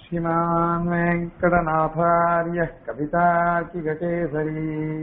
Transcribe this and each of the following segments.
श्रीमान् वेङ्कटनाथार्यः कवितार्किककेसरी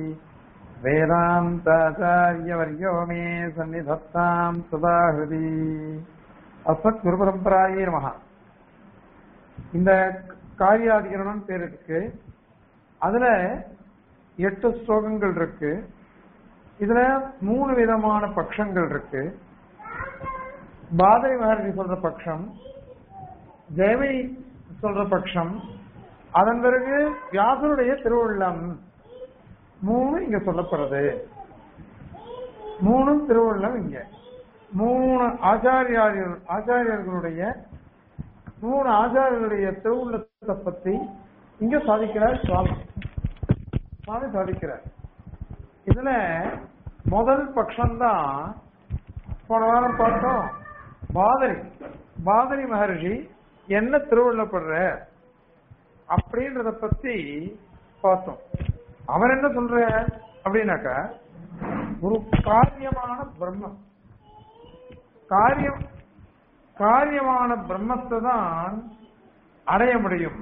वेदान्ताचार्यवर्यो मे सन्निधत्ताम् सदा हृदि அஸ்மத்குருபரம்பராயே நமகா இந்த காரியாதிகரணம் பேர் இருக்கு அதுல எட்டு ஸ்லோகங்கள் இருக்கு இதுல மூணு விதமான பட்சங்கள் இருக்கு பாதரி மகர்ஷி சொல்ற பட்சம் ஜெயமை சொல்ற பட்சம் அதன் பிறகு வியாசருடைய திருவுள்ளம் மூணு இங்க சொல்லப்படுறது மூணும் திருவுள்ளம் இங்க மூணு ஆச்சாரியார்கள் ஆச்சாரியர்களுடைய மூணு ஆச்சாரியர்களுடைய திருவுள்ளத்தை பத்தி இங்க சாதிக்கிறார் சுவாமி சுவாமி சாதிக்கிறார் இதுல முதல் பட்சம்தான் போன வாரம் பார்த்தோம் பாதரி பாதரி மகர்ஷி என்ன திருவுள்ளப்படுற அப்படின்றத பத்தி பார்த்தோம் அவர் என்ன சொல்ற அப்படின்னாக்கா ஒரு காரியமான பிரம்மம் காரியம் காரியமான பிரம்மத்தை தான் அடைய முடியும்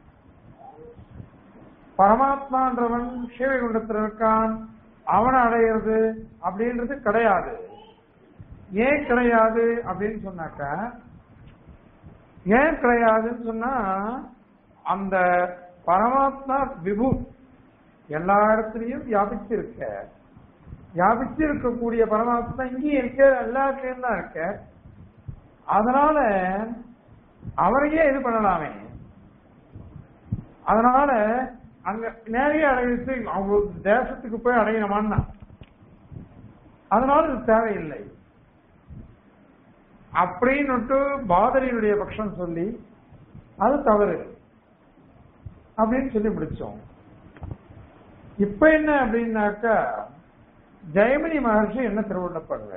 பரமாத்மான்றவன் சிவகுண்டத்தில் இருக்கான் அவனை அடையிறது அப்படின்றது கிடையாது ஏன் கிடையாது அப்படின்னு சொன்னாக்க ஏன் கிடையாதுன்னு சொன்னா அந்த பரமாத்மா விபு எல்லா இடத்துலயும் வியாபிச்சு இருக்க வியாபிச்சு இருக்கக்கூடிய பரமாத்மா இங்கேயும் இருக்க எல்லா இடத்துலயும் தான் இருக்க அதனால அவரையே இது பண்ணலாமே அதனால அங்க நிறைய அடையிச்சு அவங்க தேசத்துக்கு போய் அடையணுமான்னா அதனால இது தேவையில்லை அப்படின்னுட்டு பாதரியினுடைய பட்சம் சொல்லி அது தவறு அப்படின்னு சொல்லி முடிச்சோம் இப்ப என்ன அப்படின்னாக்கா ஜெயமணி மகர்ஷி என்ன திருவிழப்படுற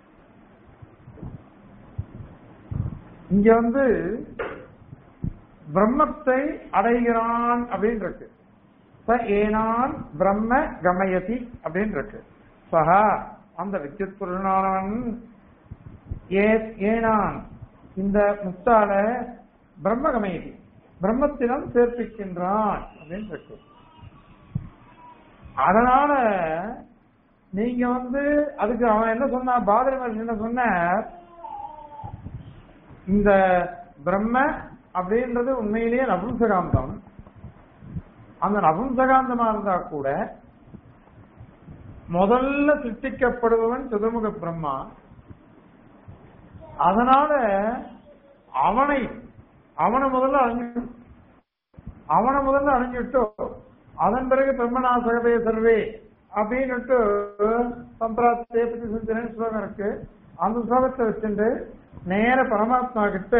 இங்க வந்து பிரம்மத்தை அடைகிறான் அப்படின்னு இருக்கு ச ஏனான் பிரம்ம கமயதி அப்படின்னு இருக்கு சஹா அந்த வித்யுத் பொருளானவன் ஏ ஏனான் இந்த முத்தால பிரம்ம கமயதி பிரம்மத்திடம் சேர்ப்பிக்கின்றான் அப்படின்னு இருக்கு அதனால நீங்க வந்து அதுக்கு அவன் என்ன சொன்னா பாதரி மகர்ஷி என்ன சொன்ன இந்த பிரம்ம அப்படின்றது உண்மையிலேயே நபும்சகாந்தம் அந்த நபும்சகாந்தமா இருந்தா கூட முதல்ல சிருஷ்டிக்கப்படுபவன் சதுர்முக பிரம்மா அதனால அவனை அவனை முதல்ல அழிஞ்சு அவனை முதல்ல அழிஞ்சிட்டோ அதன் பிறகு பிரம்மநாசகதே சர்வே அப்படின்னுட்டு சம்பிராத்தியை பத்தி சிந்தனை ஸ்லோகம் இருக்கு அந்த ஸ்லோகத்தை வச்சுட்டு நேர பரமாத்மா கிட்ட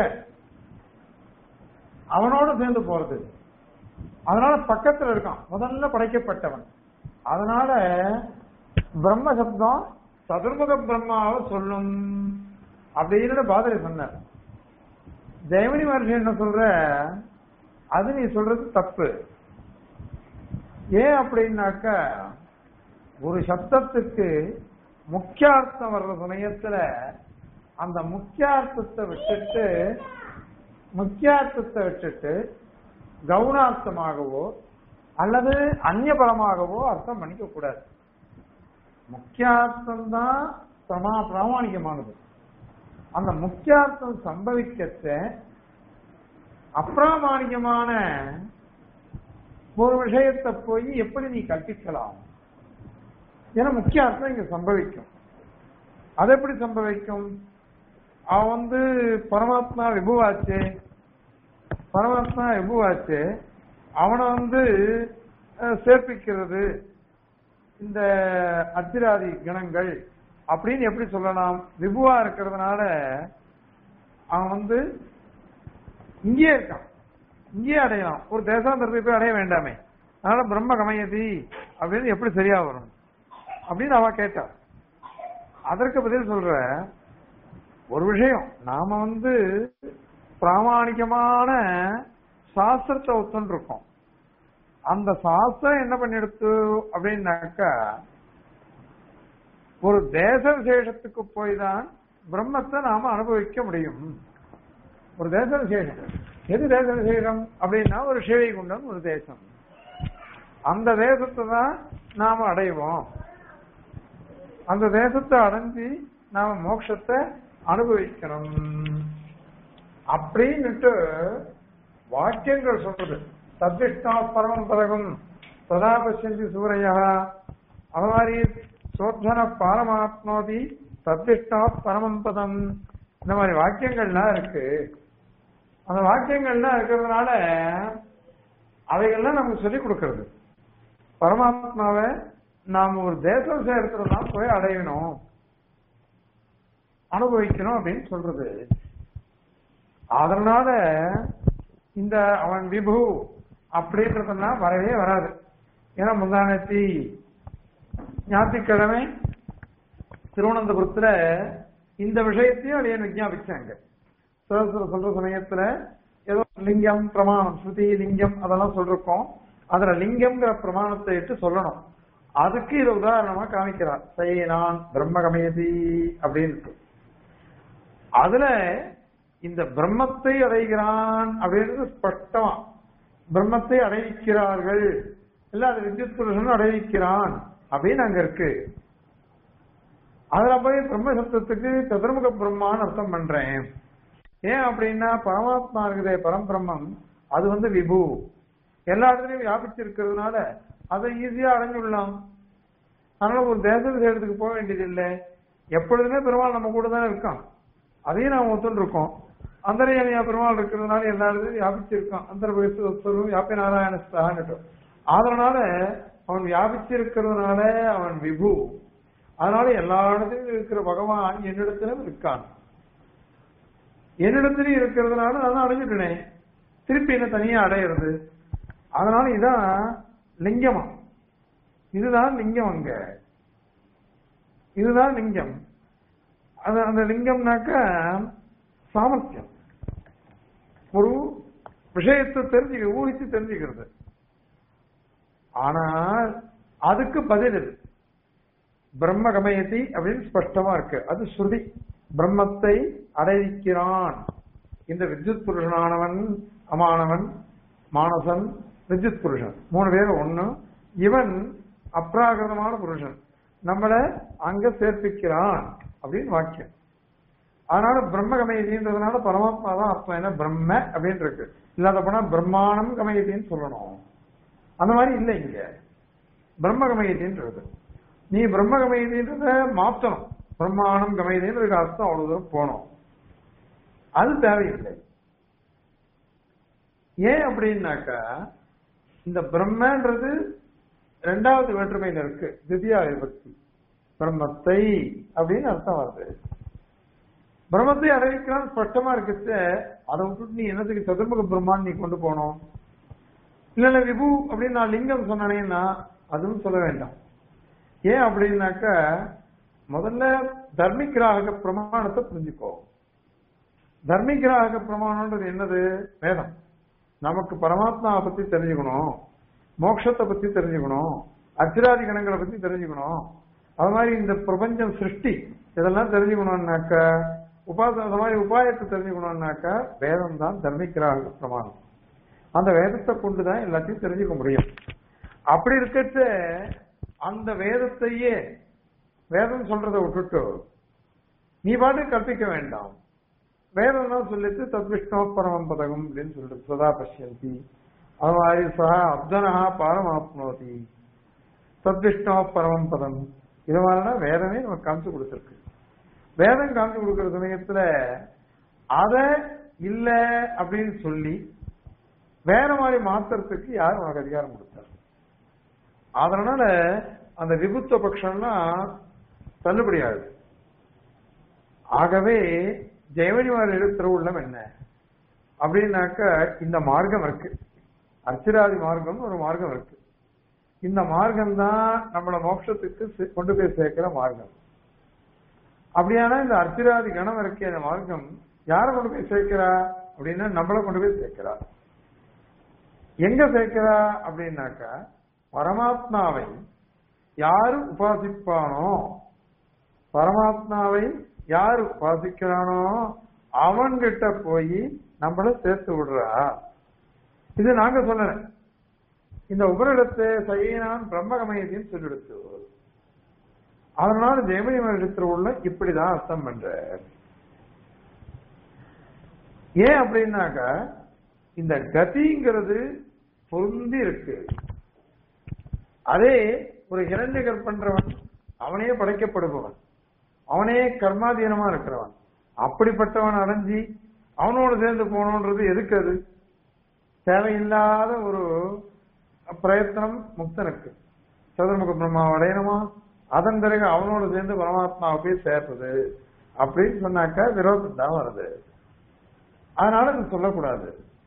அவனோட சேர்ந்து போறது அதனால பக்கத்துல இருக்கான் முதல்ல படைக்கப்பட்டவன் அதனால பிரம்ம சப்தம் சதுர்முக பிரம்மாவை சொல்லும் அப்படின்னு பாதரி சொன்னார் ஜெயமணி மகர்ஷி என்ன சொல்ற அது நீ சொல்றது தப்பு ஏன் அப்படின்னாக்க ஒரு சப்தத்துக்கு முக்கியார்த்தம் வர்ற சமயத்துல அந்த முக்கியார்த்தத்தை விட்டுட்டு முக்கியார்த்தத்தை விட்டுட்டு கவுனார்த்தமாகவோ அல்லது அந்நியபரமாகவோ அர்த்தம் பண்ணிக்க கூடாது முக்கியார்த்தம் தான் பிரமா பிராமணிகமானது அந்த முக்கியார்த்தம் சம்பவிக்கத்த அப்பிராமாணிகமான ஒரு விஷயத்தை போய் எப்படி நீ கற்பிக்கலாம் ஏன்னா முக்கிய அர்த்தம் இங்க சம்பவிக்கும் அது எப்படி சம்பவிக்கும் அவன் வந்து பரமாத்மா விபுவாச்சு பரமாத்மா விபுவாச்சு அவனை வந்து சேர்ப்பிக்கிறது இந்த அத்திராதி கணங்கள் அப்படின்னு எப்படி சொல்லலாம் விபுவா இருக்கிறதுனால அவன் வந்து இங்கேயே இருக்கான் இங்கேயே அடையலாம் ஒரு தேசாந்தரத்தை போய் அடைய வேண்டாமே அதனால பிரம்ம கமயதி அப்படின்னு எப்படி சரியா வரும் அப்படின்னு அவ கேட்டா அதற்கு பதில் சொல்ற ஒரு விஷயம் நாம வந்து பிராமணிகமான சாஸ்திரத்தை ஒத்துன்னு இருக்கோம் அந்த சாஸ்திரம் என்ன பண்ணிடுத்து அப்படின்னாக்கா ஒரு தேச விசேஷத்துக்கு போய் தான் பிரம்மத்தை நாம அனுபவிக்க முடியும் ஒரு தேச விசேஷம் எது தேச விசேஷம் அப்படின்னா ஒரு சிவை குண்டம் ஒரு தேசம் அந்த தேசத்தை தான் நாம அடைவோம் அந்த தேசத்தை அடைஞ்சு நாம மோட்சத்தை அனுபவிக்கணும் அப்படின்னுட்டு வாக்கியங்கள் சொல்றது சத்விஷ்ணா பரமம் பதகம் சதா பசியந்தி சூரையா அது மாதிரி சோத்தன பாரமாத்மோதி சத்விஷ்ணா பரமம் பதம் இந்த மாதிரி வாக்கியங்கள்லாம் இருக்கு அந்த வாக்கியங்கள்லாம் இருக்கிறதுனால அவைகள்லாம் நமக்கு சொல்லிக் கொடுக்கறது பரமாத்மாவை நாம் ஒரு தேசம் சேர்த்துலாம் போய் அடையணும் அனுபவிக்கணும் அப்படின்னு சொல்றது அதனால இந்த அவன் விபு அப்படின்றதெல்லாம் வரவே வராது ஏன்னா முந்தானத்தி ஞாயிற்றுக்கிழமை திருவனந்தபுரத்துல இந்த விஷயத்தையும் அடைய விஞ்ஞாபிச்சாங்க சரஸ்வர சொல்ற சமயத்துல ஏதோ லிங்கம் பிரமாணம் ஸ்ருதி லிங்கம் அதெல்லாம் சொல்லிருக்கோம் அதுல லிங்கம்ங்கிற பிரமாணத்தை இட்டு சொல்லணும் அதுக்கு இதை உதாரணமா காமிக்கிறார் சைனான் பிரம்மகமேதி அப்படின்னு அதுல இந்த பிரம்மத்தை அடைகிறான் அப்படின்றது ஸ்பஷ்டமா பிரம்மத்தை அடைவிக்கிறார்கள் இல்ல அது வித்யுத் புருஷன் அடைவிக்கிறான் அப்படின்னு அங்க இருக்கு அதுல போய் பிரம்ம சப்தத்துக்கு சதுர்முக பிரம்மான்னு அர்த்தம் பண்றேன் ஏன் அப்படின்னா பரமாத்மா இருக்குதே பரம்பிரம்மம் அது வந்து விபு எல்லா இடத்துலயும் வியாபிச்சிருக்கிறதுனால அதை ஈஸியா அடைஞ்சுடலாம் அதனால ஒரு தேச விசேஷத்துக்கு போக வேண்டியது இல்லை எப்பொழுதுமே பெருமாள் நம்ம கூட தான் இருக்கான் அதையும் நாம் ஒத்துன்னு இருக்கோம் அந்தரையமையா பெருமாள் இருக்கிறதுனால எல்லா இடத்துலயும் வியாபிச்சிருக்கான் அந்த வியாபி நாராயணஸ்தான்னு அதனால அவன் வியாபிச்சிருக்கிறதுனால அவன் விபு அதனால எல்லா இடத்துலயும் இருக்கிற பகவான் என்னிடத்திலும் இருக்கான் என்னிடத்திலும் இருக்கிறதுனால நான் அடைஞ்சுட்டேனே திருப்பி என்ன தனியா அடையிறது அதனால இதான் லிங்கமா இதுதான் லிங்கம் அங்க இதுதான் லிங்கம் அது அந்த லிங்கம்னாக்க சாமர்த்தியம் ஒரு விஷயத்தை தெரிஞ்சுக்க ஊகிச்சு தெரிஞ்சுக்கிறது ஆனால் அதுக்கு பதில் இது பிரம்ம கமயதி அப்படின்னு ஸ்பஷ்டமா இருக்கு அது ஸ்ருதி பிரம்மத்தை அடைவிக்கிறான் இந்த வித்யுத் புருஷனானவன் அமானவன் மானசன் வித்யுத் புருஷன் மூணு பேர் ஒண்ணு இவன் அப்ராகிருதமான புருஷன் நம்மள அங்க சேர்ப்பிக்கிறான் அப்படின்னு வாக்கியம் அதனால பிரம்ம கமயதின்றதுனால பரமாத்மா தான் அர்த்தம் என்ன பிரம்ம அப்படின்னு இருக்கு இல்லாத போனா பிரம்மாணம் கமயத்தின்னு சொல்லணும் அந்த மாதிரி இல்லை இங்க பிரம்ம கமயத்தின்றது நீ பிரம்ம கமயத்தின்றத மாத்தணும் பிரம்மாணம் கமயதின்றதுக்கு அர்த்தம் அவ்வளவு தூரம் போனோம் அது தேவையில்லை ஏன் அப்படின்னாக்கா இந்த பிரம்மன்றது ரெண்டாவது வேற்றுமையில இருக்கு திவ்யா விபக்தி பிரம்மத்தை அப்படின்னு அர்த்தம் வருது பிரம்மத்தை அறிவிக்கிறான் ஸ்பஷ்டமா இருக்குச்சு அதை விட்டுட்டு நீ என்னத்துக்கு சதுர்முக பிரம்மான்னு நீ கொண்டு போனோம் இல்ல இல்ல விபு அப்படின்னு நான் லிங்கம் சொன்னேன்னா அதுவும் சொல்ல வேண்டாம் ஏன் அப்படின்னாக்க முதல்ல தர்மிகிராக பிரமாணத்தை புரிஞ்சுக்கோ தர்மிகிராக பிரமாணம்ன்றது என்னது வேதம் நமக்கு பரமாத்மாவை பத்தி தெரிஞ்சுக்கணும் மோட்சத்தை பத்தி தெரிஞ்சுக்கணும் அச்சிராதி கணங்களை பத்தி தெரிஞ்சுக்கணும் அது மாதிரி இந்த பிரபஞ்சம் சிருஷ்டி இதெல்லாம் தெரிஞ்சுக்கணும்னாக்க உபாச அந்த மாதிரி உபாயத்தை தெரிஞ்சுக்கணும்னாக்க வேதம் தான் தர்மிகிராக பிரமாணம் அந்த வேதத்தை கொண்டுதான் எல்லாத்தையும் தெரிஞ்சுக்க முடியும் அப்படி இருக்கச்ச அந்த வேதத்தையே வேதம் சொல்றதை விட்டுட்டு நீ பாட்டு கற்பிக்க வேண்டாம் வேதம் தான் சொல்லிட்டு தத்விஷ்ணோ பரமம் பதகம் அப்படின்னு சொல்லிட்டு சதா பசியந்தி அது மாதிரி சஹா அப்தனஹா பாரமாப்னோதி தத்விஷ்ணோ பரமம் பதம் இது மாதிரினா வேதமே நமக்கு காமிச்சு கொடுத்துருக்கு வேதம் காமிச்சு கொடுக்கிற சமயத்துல அத இல்ல அப்படின்னு சொல்லி வேற மாதிரி மாத்துறதுக்கு யார் உனக்கு அதிகாரம் கொடுத்தார் அதனால அந்த விபுத்த பட்சம்லாம் தள்ளுபடியாகுது ஆகவே ஜெயமணிவார் திருவுள்ளம் என்ன அப்படின்னாக்க இந்த மார்க்கம் இருக்கு அர்ச்சிராதி மார்க்கம் ஒரு மார்க்கம் இருக்கு இந்த மார்க்கம் தான் நம்மள மோட்சத்துக்கு சே- கொண்டு போய் சேர்க்கிற மார்க்கம் அப்படியானா இந்த அர்ச்சிராதி கணம் இருக்க இந்த மார்க்கம் யாரை கொண்டு போய் சேர்க்கிறா அப்படின்னா நம்மள கொண்டு போய் சேர்க்கிறா எங்க சேர்க்கிறா அப்படின்னாக்கா பரமாத்மாவை யாரு உபாசிப்பானோ பரமாத்மாவை யார் உபாசிக்கிறானோ அவன்கிட்ட போய் நம்மள சேர்த்து விடுறா இது நாங்க சொல்லல இந்த உபரிடத்தை சைனான் பிரம்மகமயத்தையும் சொல்லிடுத்து அதனால ஜெயமணி மகரிடத்தில் உள்ள இப்படிதான் அர்த்தம் பண்ற ஏன் அப்படின்னாக்கா இந்த கதிங்கிறது பொருந்தி இருக்கு அதே ஒரு இரண்யகர் பண்றவன் அவனே படைக்கப்படுபவன் அவனே கர்மாதீனமா இருக்கிறவன் அப்படிப்பட்டவன் அடைஞ்சி அவனோடு சேர்ந்து போகணுன்றது எதுக்கு அது தேவையில்லாத ஒரு பிரயத்தனம் முக்தனுக்கு சதுர்முக பிரம்மாவை அடையணுமா அதன் பிறகு அவனோடு சேர்ந்து பரமாத்மாவை போய் சேர்றது அப்படின்னு சொன்னாக்கா விரோதம் தான் வருது அதனால இது சொல்லக்கூடாது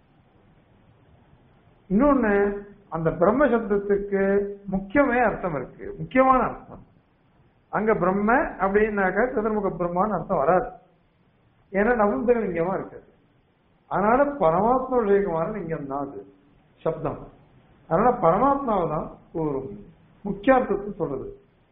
இன்னொன்னு அந்த பிரம்ம சப்தத்துக்கு முக்கியமே அர்த்தம் இருக்கு முக்கியமான அர்த்தம் அங்க பிரம்ம அப்படின்னாக்கா சதுர்முக பிரம்மான்னு அர்த்தம் வராது ஏன்னா நவந்தலிங்கமா இருக்கு அதனால பரமாத்மா விஷயகுமார லிங்கம் தான் அது சப்தம் அதனால பரமாத்மாவை தான் கூறும் முக்கியார்த்தத்தை சொல்றது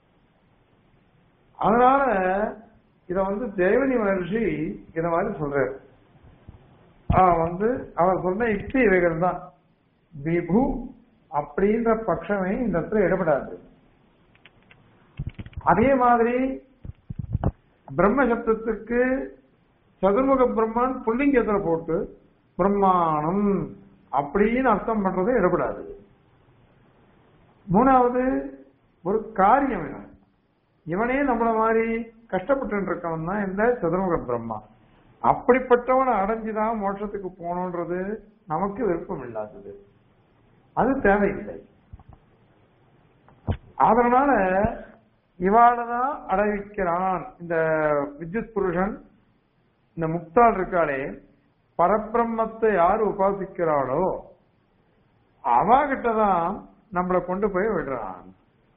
அதனால இத வந்து தேவனி மகர்ஷி இத மாதிரி சொல்றாரு ஆஹ் வந்து அவர் சொன்ன யுக்தி இவைகள் தான் விபு அப்படின்ற பட்சமே இந்த இடத்துல இடப்படாது அதே மாதிரி பிரம்ம சப்தத்துக்கு சதுர்முக பிரம்மான் புல்லிங்கத்துல போட்டு பிரம்மாணம் அப்படின்னு அர்த்தம் பண்றது இடப்படாது மூணாவது ஒரு காரியம் இவன் இவனே நம்மள மாதிரி கஷ்டப்பட்டு இருக்கவன் தான் இந்த சதுர்முக பிரம்மா அப்படிப்பட்டவனை அடைஞ்சுதான் மோட்சத்துக்கு போகணுன்றது நமக்கு விருப்பம் இல்லாதது அது தேவையில்லை அதனால இவாளதான் அடைவிக்கிறான் இந்த வித்யுத் புருஷன் இந்த முக்தாள் இருக்காளே பரபிரம்மத்தை யாரு உபாசிக்கிறாளோ அவகிட்டதான் நம்மளை கொண்டு போய் விடுறான்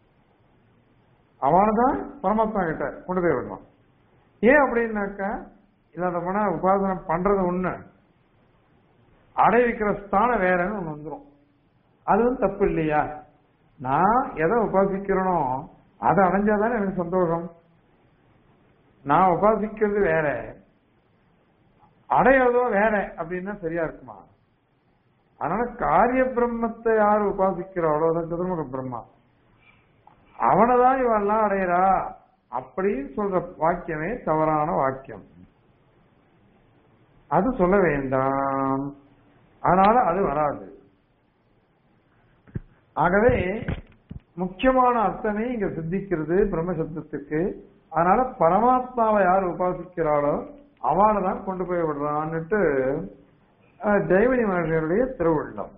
அவனதான் பரமாத்மா கிட்ட கொண்டு போய் விடுவான் ஏன் அப்படின்னாக்கா இல்லாத போனா உபாசனம் பண்றது ஒண்ணு அடைவிக்கிற ஸ்தானம் வேறன்னு ஒண்ணு வந்துடும் அதுவும் தப்பு இல்லையா நான் எதை உபாசிக்கிறனோ அதை அடைஞ்சாதானே எனக்கு சந்தோஷம் நான் உபாசிக்கிறது வேற அடையிறதோ வேற அப்படின்னா சரியா இருக்குமா அதனால காரிய பிரம்மத்தை யார் உபாசிக்கிறாளோ அதான் சதுர்முக பிரம்மா அவனைதான் இவெல்லாம் அடையிறா அப்படின்னு சொல்ற வாக்கியமே தவறான வாக்கியம் அது சொல்ல வேண்டாம் அதனால அது வராது ஆகவே முக்கியமான அர்த்தமே இங்க சித்திக்கிறது பிரம்ம சப்தத்துக்கு அதனால பரமாத்மாவை யார் உபாசிக்கிறாளோ அவளை தான் கொண்டு போய் விடுறான்னுட்டு அஹ், ஜெயமணி மகர்ஷியருடைய திருவுள்ளம்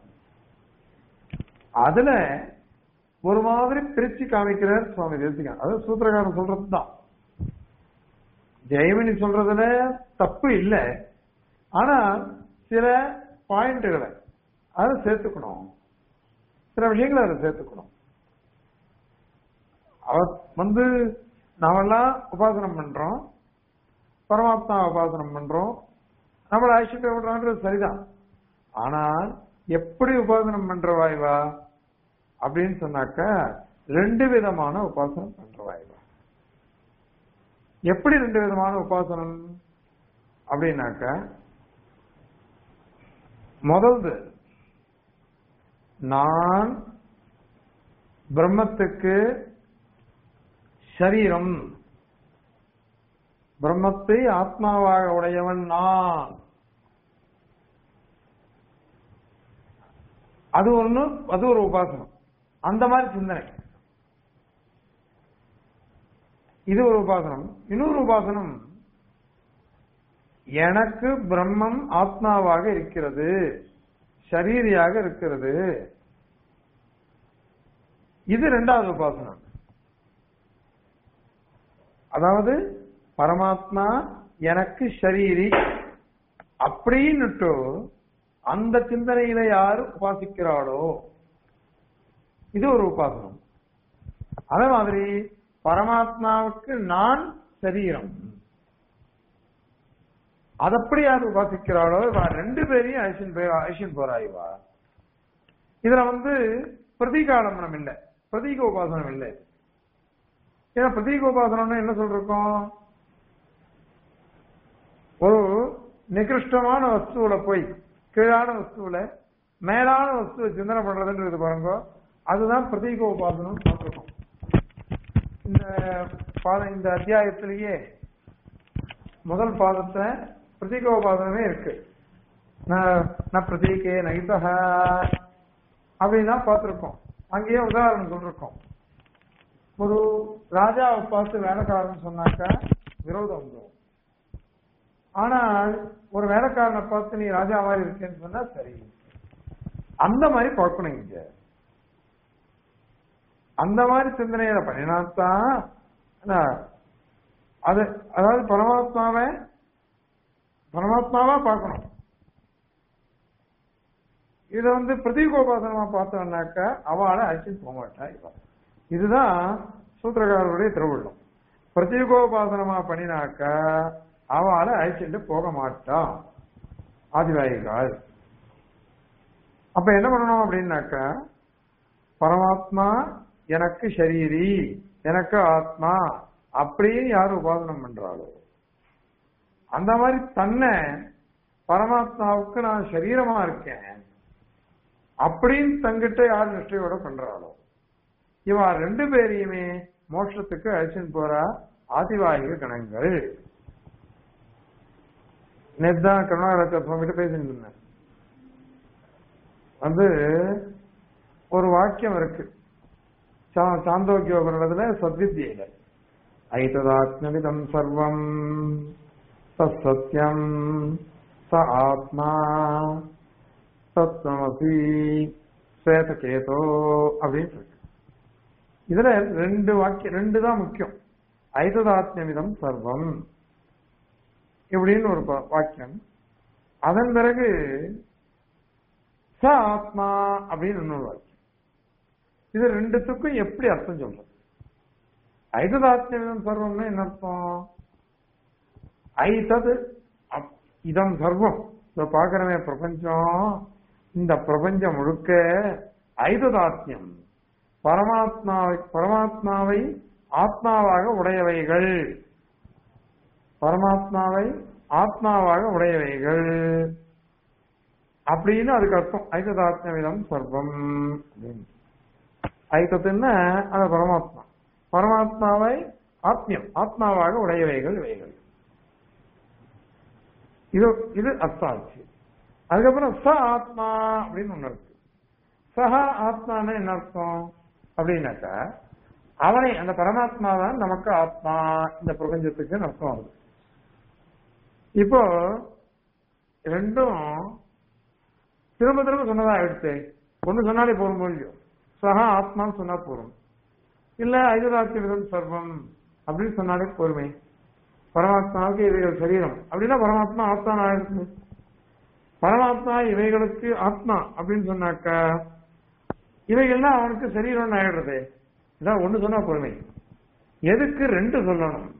அதுல ஒரு மாதிரி பிரிச்சு காமிக்கிறார் சுவாமி தேசிகன் அது சூத்திரகாரன் சொல்றதுதான் ஜெயமணி சொல்றதுல தப்பு இல்லை ஆனா சில பாயிண்ட்களை அதை சேர்த்துக்கணும் சில விஷயங்களை அதை சேர்த்துக்கணும் அவ வந்து நாமெல்லாம் உபாசனம் பண்றோம் பரமாத்மா உபாசனம் பண்றோம் நம்மள ஐஸ்வர்ய விடுறான்றது சரிதான் ஆனால் எப்படி உபாசனம் பண்றவா இவா அப்படின்னு சொன்னாக்க ரெண்டு விதமான உபாசனம் பண்றவா இவா எப்படி ரெண்டு விதமான உபாசனம் அப்படின்னாக்க முதல்து நான் பிரம்மத்துக்கு சரீரம் பிரம்மத்தை ஆத்மாவாக உடையவன் நான் அது ஒண்ணு அது ஒரு உபாசனம் அந்த மாதிரி சிந்தனை இது ஒரு உபாசனம் இன்னொரு உபாசனம் எனக்கு பிரம்மம் ஆத்மாவாக இருக்கிறது ஷரீரியாக இருக்கிறது இது ரெண்டாவது உபாசனம் அதாவது பரமாத்மா எனக்கு ஷரீரி அப்படின்னுட்டு அந்த சிந்தனையில யாரு உபாசிக்கிறாளோ இது ஒரு உபாசனம் அதே மாதிரி பரமாத்மாவுக்கு நான் சரீரம் அதப்படி யார் உபாசிக்கிறாளோ இவா ரெண்டு பேரையும் அழிச்சின் போய் அழிச்சின் போறா இவா இதுல வந்து பிரதீகாலம்பனம் இல்லை பிரதீக உபாசனம் இல்லை ஏன்னா பிரதீக உபாசனம்னா என்ன சொல்றோம் ஒரு நிகிருஷ்டமான வஸ்துவில போய் கீழான வஸ்துவில மேலான வஸ்துவை சிந்தனை பண்றதுன்றது பாருங்க அதுதான் பிரதீக உபாசனம் பார்த்துருக்கோம் இந்த பாதம் இந்த அத்தியாயத்திலேயே முதல் பாதத்துல பிரதீகோபாசனமே இருக்கு ந பிரதீகே நகிதக அப்படின்னு தான் பார்த்திருக்கோம் அங்கேயே உதாரணம் சொல்லிருக்கோம் ஒரு ராஜாவை பார்த்து வேலைக்காரன் சொன்னாக்கா விரோதம் வந்துடும் ஆனால் ஒரு வேலைக்காரனை பார்த்து நீ ராஜா மாதிரி இருக்கேன்னு சொன்னா சரி அந்த மாதிரி பார்க்கணும் இங்க அந்த மாதிரி சிந்தனையில பண்ணினாத்தான் அது அதாவது பரமாத்மாவை பரமாத்மாவா பார்க்கணும் இத வந்து பிரதீகோபாசனமா பார்த்தோம்னாக்க அவளை அழைச்சிட்டு போக மாட்டா இவ இதுதான் சூத்திரக்காரருடைய திருவுள்ளம் பிரதீகோபாசனமா பண்ணினாக்க அவளை அழைச்சிட்டு போக மாட்டான் ஆதிவாயிகள் அப்ப என்ன பண்ணணும் அப்படின்னாக்க பரமாத்மா எனக்கு ஷரீரி எனக்கு ஆத்மா அப்படின்னு யார் உபாசனம் பண்றாளோ அந்த மாதிரி தன்னை பரமாத்மாவுக்கு நான் சரீரமா இருக்கேன் அப்படின்னு தங்கிட்ட யார் நிஷ்டையோட பண்றாளோ இவா ரெண்டு பேரையுமே மோட்சத்துக்கு அழைச்சின்னு போறா ஆதிவாகிக கணங்கள் நேத்தான் கருணாகர சுவாமி கிட்ட பேசிட்டு இருந்தேன் வந்து ஒரு வாக்கியம் இருக்கு சாந்தோக்கியோகத்துல சத்வித்தியில ஐததாத்மிதம் சர்வம் சத்யம் ச ஆத்மா தத்வமசி ஸ்வேதகேதோ அப்படின்னு இருக்கு இதுல ரெண்டு வாக்கியம் ரெண்டு தான் முக்கியம் ஐததாத்மிதம் சர்வம் இப்படின்னு ஒரு வாக்கியம் அதன் பிறகு ச ஆத்மா அப்படின்னு இன்னொரு வாக்கியம் இது ரெண்டுத்துக்கும் எப்படி அர்த்தம் சொல்றது ஐததாத்மியம் சர்வம்னா என்ன அர்த்தம் ஐதது இதம் சர்வம் இப்ப பாக்குறவே பிரபஞ்சம் இந்த பிரபஞ்சம் முழுக்க ஐததாத்மியம் பரமாத்மாவை பரமாத்மாவை ஆத்மாவாக உடையவைகள் பரமாத்மாவை ஆத்மாவாக உடையவைகள் அப்படின்னு அதுக்கு அர்த்தம் ஐததாத்மியம் சர்வம் அப்படின்னு ஐத்தத்துன்னா அது பரமாத்மா பரமாத்மாவை ஆத்மியம் ஆத்மாவாக உடையவைகள் இவைகள் இது இது அர்த்தாச்சு அதுக்கப்புறம் ச ஆத்மா அப்படின்னு ஒண்ணு இருக்கு சஹ ஆத்மான்னு என்ன அர்த்தம் அப்படின்னாக்கா அவனை அந்த பரமாத்மா தான் நமக்கு ஆத்மா இந்த பிரபஞ்சத்துக்கு அர்த்தம் ஆகுது இப்போ ரெண்டும் திரும்ப திரும்ப சொன்னதா எடுத்து ஒண்ணு சொன்னாலே போரும் இல்லையோ சஹா ஆத்மான்னு சொன்னா போறோம் இல்ல ஐதராட்சியம் சர்வம் அப்படின்னு சொன்னாலே பொறுமை பரமாத்மாவுக்கு இவைகள் சரீரம் அப்படின்னா பரமாத்மா ஆத்மா ஆயிருக்கு பரமாத்மா இவைகளுக்கு ஆத்மா அப்படின்னு சொன்னாக்கா இவைகள்லாம் அவனுக்கு சரீரம் ஆயிடுறது இதான் ஒண்ணு சொன்னா பொறுமை எதுக்கு ரெண்டு சொல்லணும்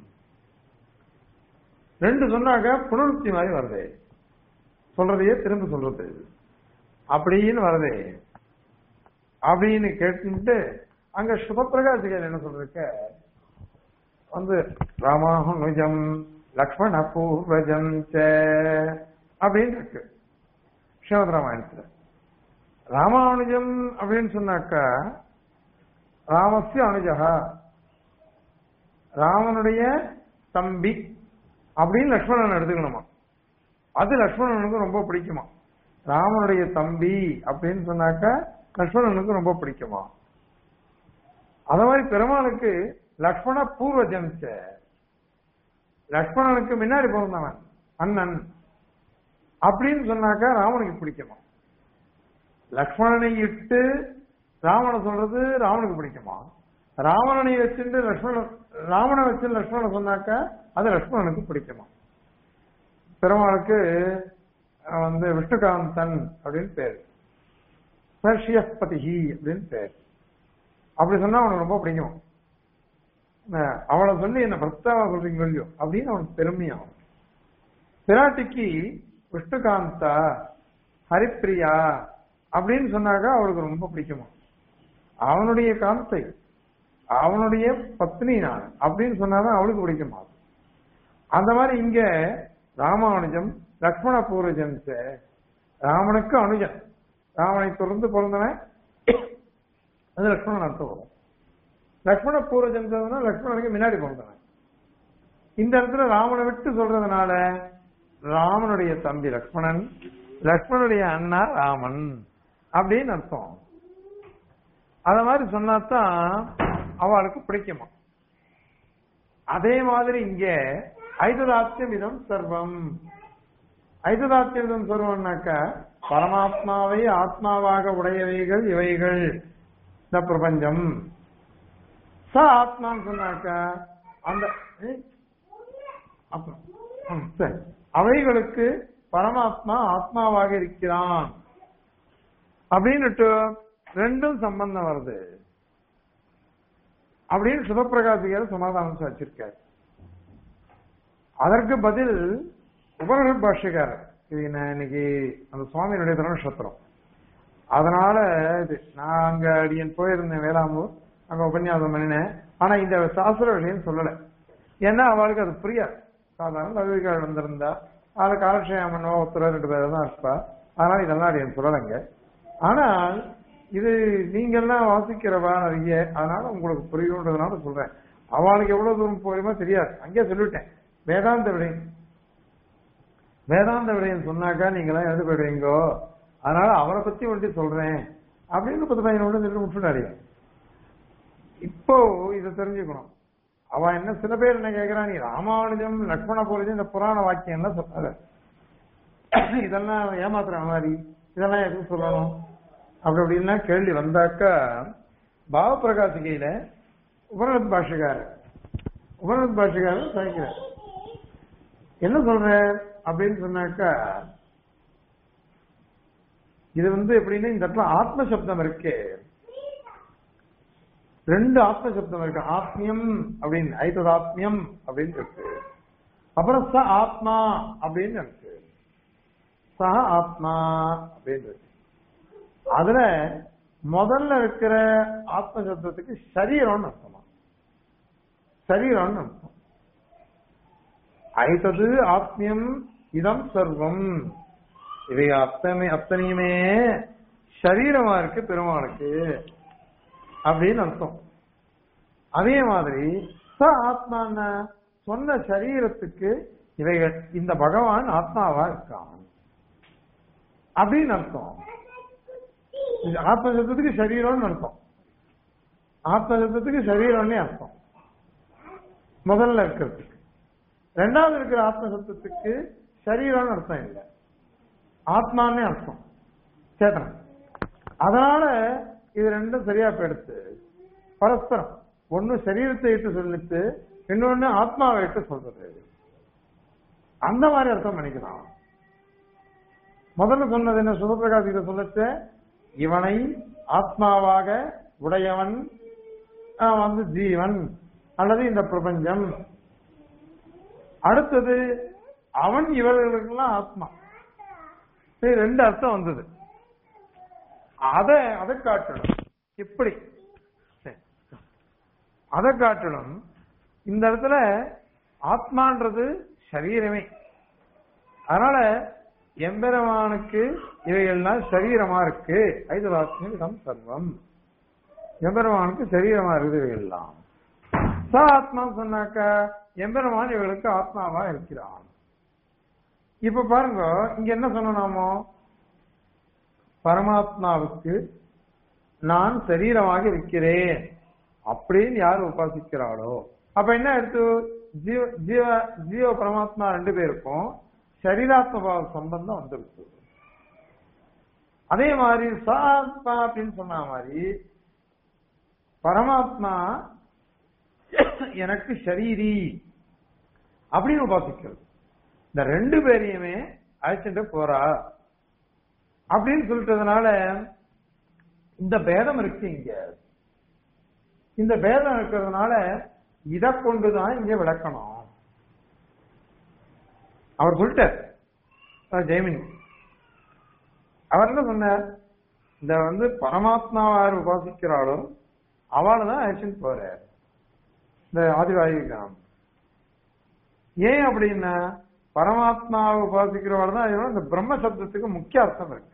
ரெண்டு சொன்னாக்க புனருத்தி மாதிரி வருது சொல்றதையே திரும்ப சொல்றது அப்படின்னு வருது அப்படின்னு கேட்டுட்டு அங்க சுபப்பிரகாசிகள் என்ன சொல்றதுக்க வந்து ராமானுஜம் லக்ஷ்மண பூர்வஜம் அப்படின்னு இருக்கு ஸ்ரீமத் ராமாயணத்துல ராமானுஜம் அப்படின்னு சொன்னாக்கா ராமஸ்ய அனுஜகா ராமனுடைய தம்பி அப்படின்னு லக்ஷ்மணன் எடுத்துக்கணுமா அது லக்ஷ்மணனுக்கு ரொம்ப பிடிக்குமா ராமனுடைய தம்பி அப்படின்னு சொன்னாக்கா லக்ஷ்மணனுக்கு ரொம்ப பிடிக்குமா அத மாதிரி பெருமாளுக்கு லக்ஷ்மண பூர்வ ஜம்ச லக்ஷ்மணனுக்கு முன்னாடி பிறந்தவன் அண்ணன் அப்படின்னு சொன்னாக்கா ராமனுக்கு பிடிக்குமா லக்ஷ்மணனை இட்டு ராமனை சொல்றது ராமனுக்கு பிடிக்குமா ராவணனை வச்சுட்டு லக்ஷ்மணன் ராமனை வச்சு லக்ஷ்மணனை சொன்னாக்கா அது லக்ஷ்மணனுக்கு பிடிக்குமா பெருமாளுக்கு வந்து விஷ்ணுகாந்தன் அப்படின்னு பேரு பர்ஷியப்பதிஹி அப்படின்னு பேர் அப்படி சொன்னா அவனுக்கு ரொம்ப பிடிக்கும் அவளை சொல்லி என்ன பக்தாவா சொல்றீங்க இல்லையோ அப்படின்னு அவனுக்கு பெருமையாகும் பிராட்டிக்கு விஷ்ணுகாந்தா ஹரிப்பிரியா அப்படின்னு சொன்னாக்கா அவளுக்கு ரொம்ப பிடிக்குமா அவனுடைய காந்தை அவனுடைய பத்னி நான் அப்படின்னு சொன்னாதான் அவளுக்கு பிடிக்குமா அந்த மாதிரி இங்க ராமானுஜம் லக்ஷ்மண பூர்வஜன்ஸ் ராமனுக்கு அனுஜன் ராமனை தொடர்ந்து பிறந்தவன் அது லக்ஷ்மணன் அர்த்தம் வரும் லக்ஷ்மண பூர்வஜன்ஸ்னா லக்ஷ்மணனுக்கு முன்னாடி பிறந்தவன் இந்த இடத்துல ராமனை விட்டு சொல்றதுனால ராமனுடைய தம்பி லக்ஷ்மணன் லக்ஷ்மணனுடைய அண்ணா ராமன் அப்படின்னு அர்த்தம் அத மாதிரி சொன்னாதான் அவளுக்கு பிடிக்குமா அதே மாதிரி இங்க ஐததாத்தியம் இதம் சர்வம் ஐததாத்தியம் இதம் சர்வம்னாக்க பரமாத்மாவை ஆத்மாவாக உடையவைகள் இவைகள் இந்த பிரபஞ்சம் ச ஆத்மான்னு சொன்னாக்க அந்த ஏய், அப்புறம் ம், சரி அவைகளுக்கு பரமாத்மா ஆத்மாவாக இருக்கிறான் அப்படின்னுட்டு ரெண்டும் சம்பந்தம் வருது அப்படின்னு சிவபிரகாசிகர் சமாதானம் வச்சிருக்காரு அதற்கு பதில் உபனிஷத் பாஷ்யக்காரர் இது நான் இன்னைக்கு அந்த சுவாமியினுடைய திருநட்சத்திரம் அதனால இது நான் அங்க அடியன் போயிருந்தேன் வேளாம்பூர் அங்க உபன்யாசம் பண்ணினேன் ஆனா இந்த சாஸ்திர விஷயம் சொல்லல ஏன்னா அவளுக்கு அது புரியாது சாதாரண பதவிக்காள் வந்திருந்தா அதை காலக்ஷேபம் பண்ணோ ஒருத்தர் ரெண்டு பேர் தான் இருப்பா அதனால இதெல்லாம் அடியன் சொல்லலைங்க ஆனால் இது நீங்கெல்லாம் வாசிக்கிறவா நிறைய அதனால உங்களுக்கு புரியுன்றதுனால சொல்றேன் அவளுக்கு எவ்வளவு தூரம் போயுமோ தெரியாது அங்கே சொல்லிட்டேன் வேதாந்த விடயம் வேதாந்த விடயம் சொன்னாக்கா நீங்களாம் எழுந்து போயிடுவீங்கோ அதனால அவரை பத்தி ஒன்று சொல்றேன் அப்படின்னு பத்து பையனோட சொல்லி விட்டுட்டாரு இப்போ இதை தெரிஞ்சுக்கணும் அவ என்ன சில பேர் என்ன கேக்குறா நீ ராமானுஜம் லக்ஷ்மண போலஜம் இந்த புராண வாக்கியம் எல்லாம் சொன்னாரு இதெல்லாம் ஏமாத்துற மாதிரி இதெல்லாம் எதுவும் சொல்லணும் அப்படி அப்படின்னா கேள்வி வந்தாக்கா பாவபிரகாசிகையில உபநத் பாஷகாரர் உபநத் பாஷகாரர் சாய்க்கிறார் என்ன சொல்ற அப்படின்னு சொன்னாக்கா இது வந்து எப்படின்னா இந்த இடத்துல ஆத்ம சப்தம் இருக்கு ரெண்டு ஆத்ம சப்தம் இருக்கு ஆத்மியம் அப்படின்னு ஐததாத்மியம் அப்படின்னு இருக்கு அப்புறம் ச ஆத்மா அப்படின்னு இருக்கு சஹ ஆத்மா அப்படின்னு இருக்கு அதுல முதல்ல இருக்கிற ஆத்ம சப்தத்துக்கு சரீரம்னு அர்த்தமா சரீரம்னு அர்த்தம் ஐதது ஆத்மியம் இதம் சர்வம் இவை அத்தனை அத்தனையுமே சரீரமா இருக்கு பெருமாளுக்கு அப்படின்னு அர்த்தம் அதே மாதிரி ச ஆத்மான சொன்ன சரீரத்துக்கு இவைகள் இந்த பகவான் ஆத்மாவா இருக்கான் அப்படின்னு அர்த்தம் இது ஆத்ம சப்தத்துக்கு சரீரம்னு அர்த்தம் ஆத்ம சப்தத்துக்கு சரீரம்னே அர்த்தம் முதல்ல இருக்கிறதுக்கு ரெண்டாவது இருக்கிற ஆத்ம சப்தத்துக்கு சரீரம்னு அர்த்தம் இல்லை ஆத்மானே அர்த்தம் சேத்தனம் அதனால இது ரெண்டும் சரியா போயிடுத்து பரஸ்பரம் ஒண்ணு சரீரத்தை இட்டு சொல்லிட்டு இன்னொன்னு ஆத்மாவை இட்டு சொல்றது அந்த மாதிரி அர்த்தம் பண்ணிக்கலாம் முதல்ல சொன்னது என்ன சுதப்பிரகாஷ் இதை சொல்லச்சு இவனை ஆத்மாவாக உடையவன் ஆஹ், வந்து ஜீவன் அல்லது இந்த பிரபஞ்சம் அடுத்தது அவன் இவர்களுக்கெல்லாம் ஆத்மா இது ரெண்டு அர்த்தம் வந்தது அத அதை காட்டணும் இப்படி சரி. அதை காட்டணும் இந்த இடத்துல ஆத்மான்றது சரீரமே அதனால எம்பெருமானுக்கு இவைகள்லாம் சரீரமா இருக்கு ஐதவாத்மியம் சர்வம் எம்பெருமானுக்கு சரீரமா இருக்குது இவைகள்லாம் ச ஆத்மா சொன்னாக்க எம்பெருமான் இவர்களுக்கு ஆத்மாவா இருக்கிறான் இப்ப பாருங்க இங்க என்ன சொன்னோமோ பரமாத்மாவுக்கு நான் சரீரமாக இருக்கிறேன் அப்படின்னு யார் உபாசிக்கிறாளோ அப்ப என்ன எடுத்து ஜீவ ஜீவ ஜீவ பரமாத்மா ரெண்டு பேருக்கும் சரீராத்ம பாவ சம்பந்தம் வந்துருக்கு அதே மாதிரி சாத்மா அப்படின்னு சொன்ன மாதிரி பரமாத்மா எனக்கு ஷரீரி அப்படின்னு உபாசிக்கிறது இந்த ரெண்டு பேரையுமே அழைச்சிட்டு போறா அப்படின்னு சொல்லிட்டதுனால இந்த பேதம் இருக்கு இங்க இந்த பேதம் இருக்கிறதுனால இதை கொண்டுதான் இங்க விளக்கணும் அவர் சொல்லிட்டார் அஹ் ஜெயமினி அவர் என்ன சொன்னார் இந்த வந்து பரமாத்மாவார் உபாசிக்கிறாளோ அவளை தான் அழைச்சிட்டு போறார் இந்த ஆதிவாயு கிராமம் ஏன் அப்படின்னா பரமாத்மாவை உபாசிக்கிறவாள் தான் அதனால இந்த பிரம்ம சப்தத்துக்கு முக்கிய அர்த்தம் இருக்கு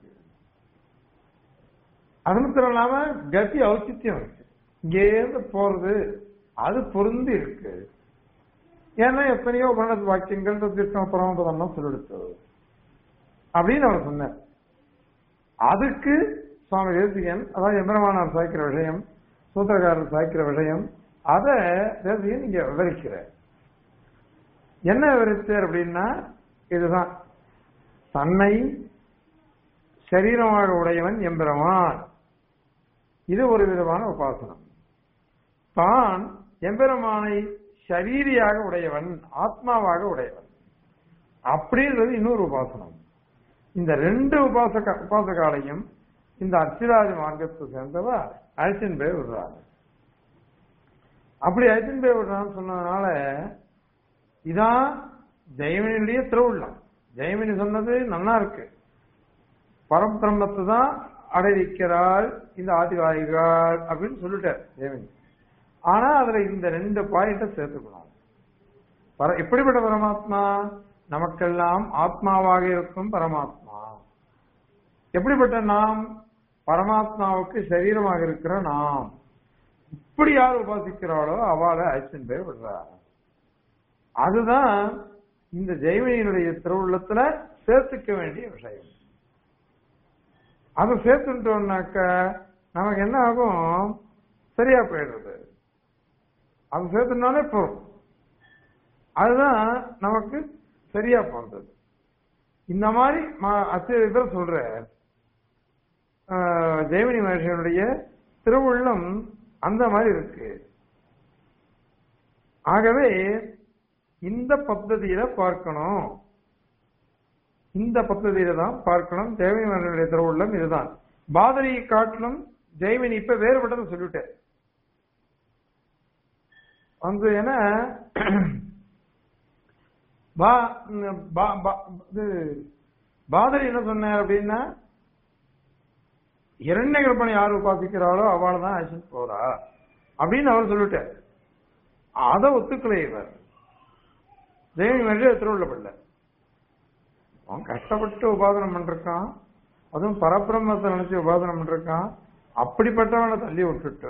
அது மாத்திரம் இல்லாம கதி ஔச்சித்யம் இருக்கு இங்கேருந்து போறது அது பொருந்தி இருக்கு ஏன்னா எத்தனையோ உபரண வாக்கியங்கள் திருஷ்ண பரமபதம்லாம் சொல்லிடுச்சு அப்படின்னு அவர் சொன்னார் அதுக்கு சுவாமி தேசிகன் அதாவது எம்பெருமானார் சாய்க்கிற விஷயம் சூத்திரக்காரர் சாய்க்கிற விஷயம் அதை தேசிகன் இங்க விவரிக்கிறார் என்ன விவரிச்சார் அப்படின்னா இதுதான் தன்னை சரீரமாக உடையவன் எம்பெருமான் இது ஒரு விதமான உபாசனம் தான் எம்பெருமானை ஷரீரியாக உடையவன் ஆத்மாவாக உடையவன் அப்படின்றது இன்னொரு உபாசனம் இந்த ரெண்டு உபாசக உபாசகாலையும் இந்த அர்ச்சிராஜ மார்க்கத்தை சேர்ந்தவ அழைச்சின் போய் விடுறாங்க அப்படி அழைச்சின் போய் விடுறான்னு சொன்னதுனால இதான் ஜெயமனியுடைய திருவுள்ளம் ஜெயமணி சொன்னது நல்லா இருக்கு பரம்பிரம்மத்தை தான் அடைவிக்கிறாள் இந்த ஆதிவாயிகள் அப்படின்னு சொல்லிட்டார் ஜெயமணி ஆனா அதுல இந்த ரெண்டு பாயிண்ட சேர்த்துக்கணும் பர எப்படிப்பட்ட பரமாத்மா நமக்கெல்லாம் ஆத்மாவாக இருக்கும் பரமாத்மா எப்படிப்பட்ட நாம் பரமாத்மாவுக்கு சரீரமாக இருக்கிற நாம் இப்படி யார் உபாசிக்கிறாளோ அவளை அழைச்சின் பேர் விடுறா அதுதான் இந்த ஜெய்வனியினுடைய திருவுள்ளத்துல சேர்த்துக்க வேண்டிய விஷயம் அதை சேர்த்துட்டோம்னாக்க நமக்கு என்ன ஆகும் சரியா போயிடுறது அது சேர்த்துனாலே போதும் அதுதான் நமக்கு சரியா போன்றது இந்த மாதிரி அச்சர் சொல்ற ஜெயமணி மகர்ஷியனுடைய திருவுள்ளம் அந்த மாதிரி இருக்கு ஆகவே இந்த பద్ధதியில பார்க்கணும் இந்த பద్ధதியில தான் பார்க்கணும் ஜெயமணி மகர்ஷியுடைய திருவுள்ளம் இதுதான் பாதரியை காட்டிலும் ஜெயமணி இப்ப வேறுபட்டதை சொல்லிவிட்டேன் வந்து என்ன பாதரி என்ன சொன்னார் அப்படின்னா இரண்ய கற்பனை யார் உபாசிக்கிறாளோ அவள் தான் அழைச்சிட்டு போறா அப்படின்னு அவர் சொல்லிட்டார் அதை ஒத்துக்கலை இவர் தேவி மேலே திருவிழப்படல அவன் கஷ்டப்பட்டு உபாதனம் பண்ணிருக்கான் அதுவும் பரபிரம்மத்தை நினைச்சு உபாதனம் பண்ணிருக்கான் அப்படிப்பட்டவனை தள்ளி விட்டுட்டு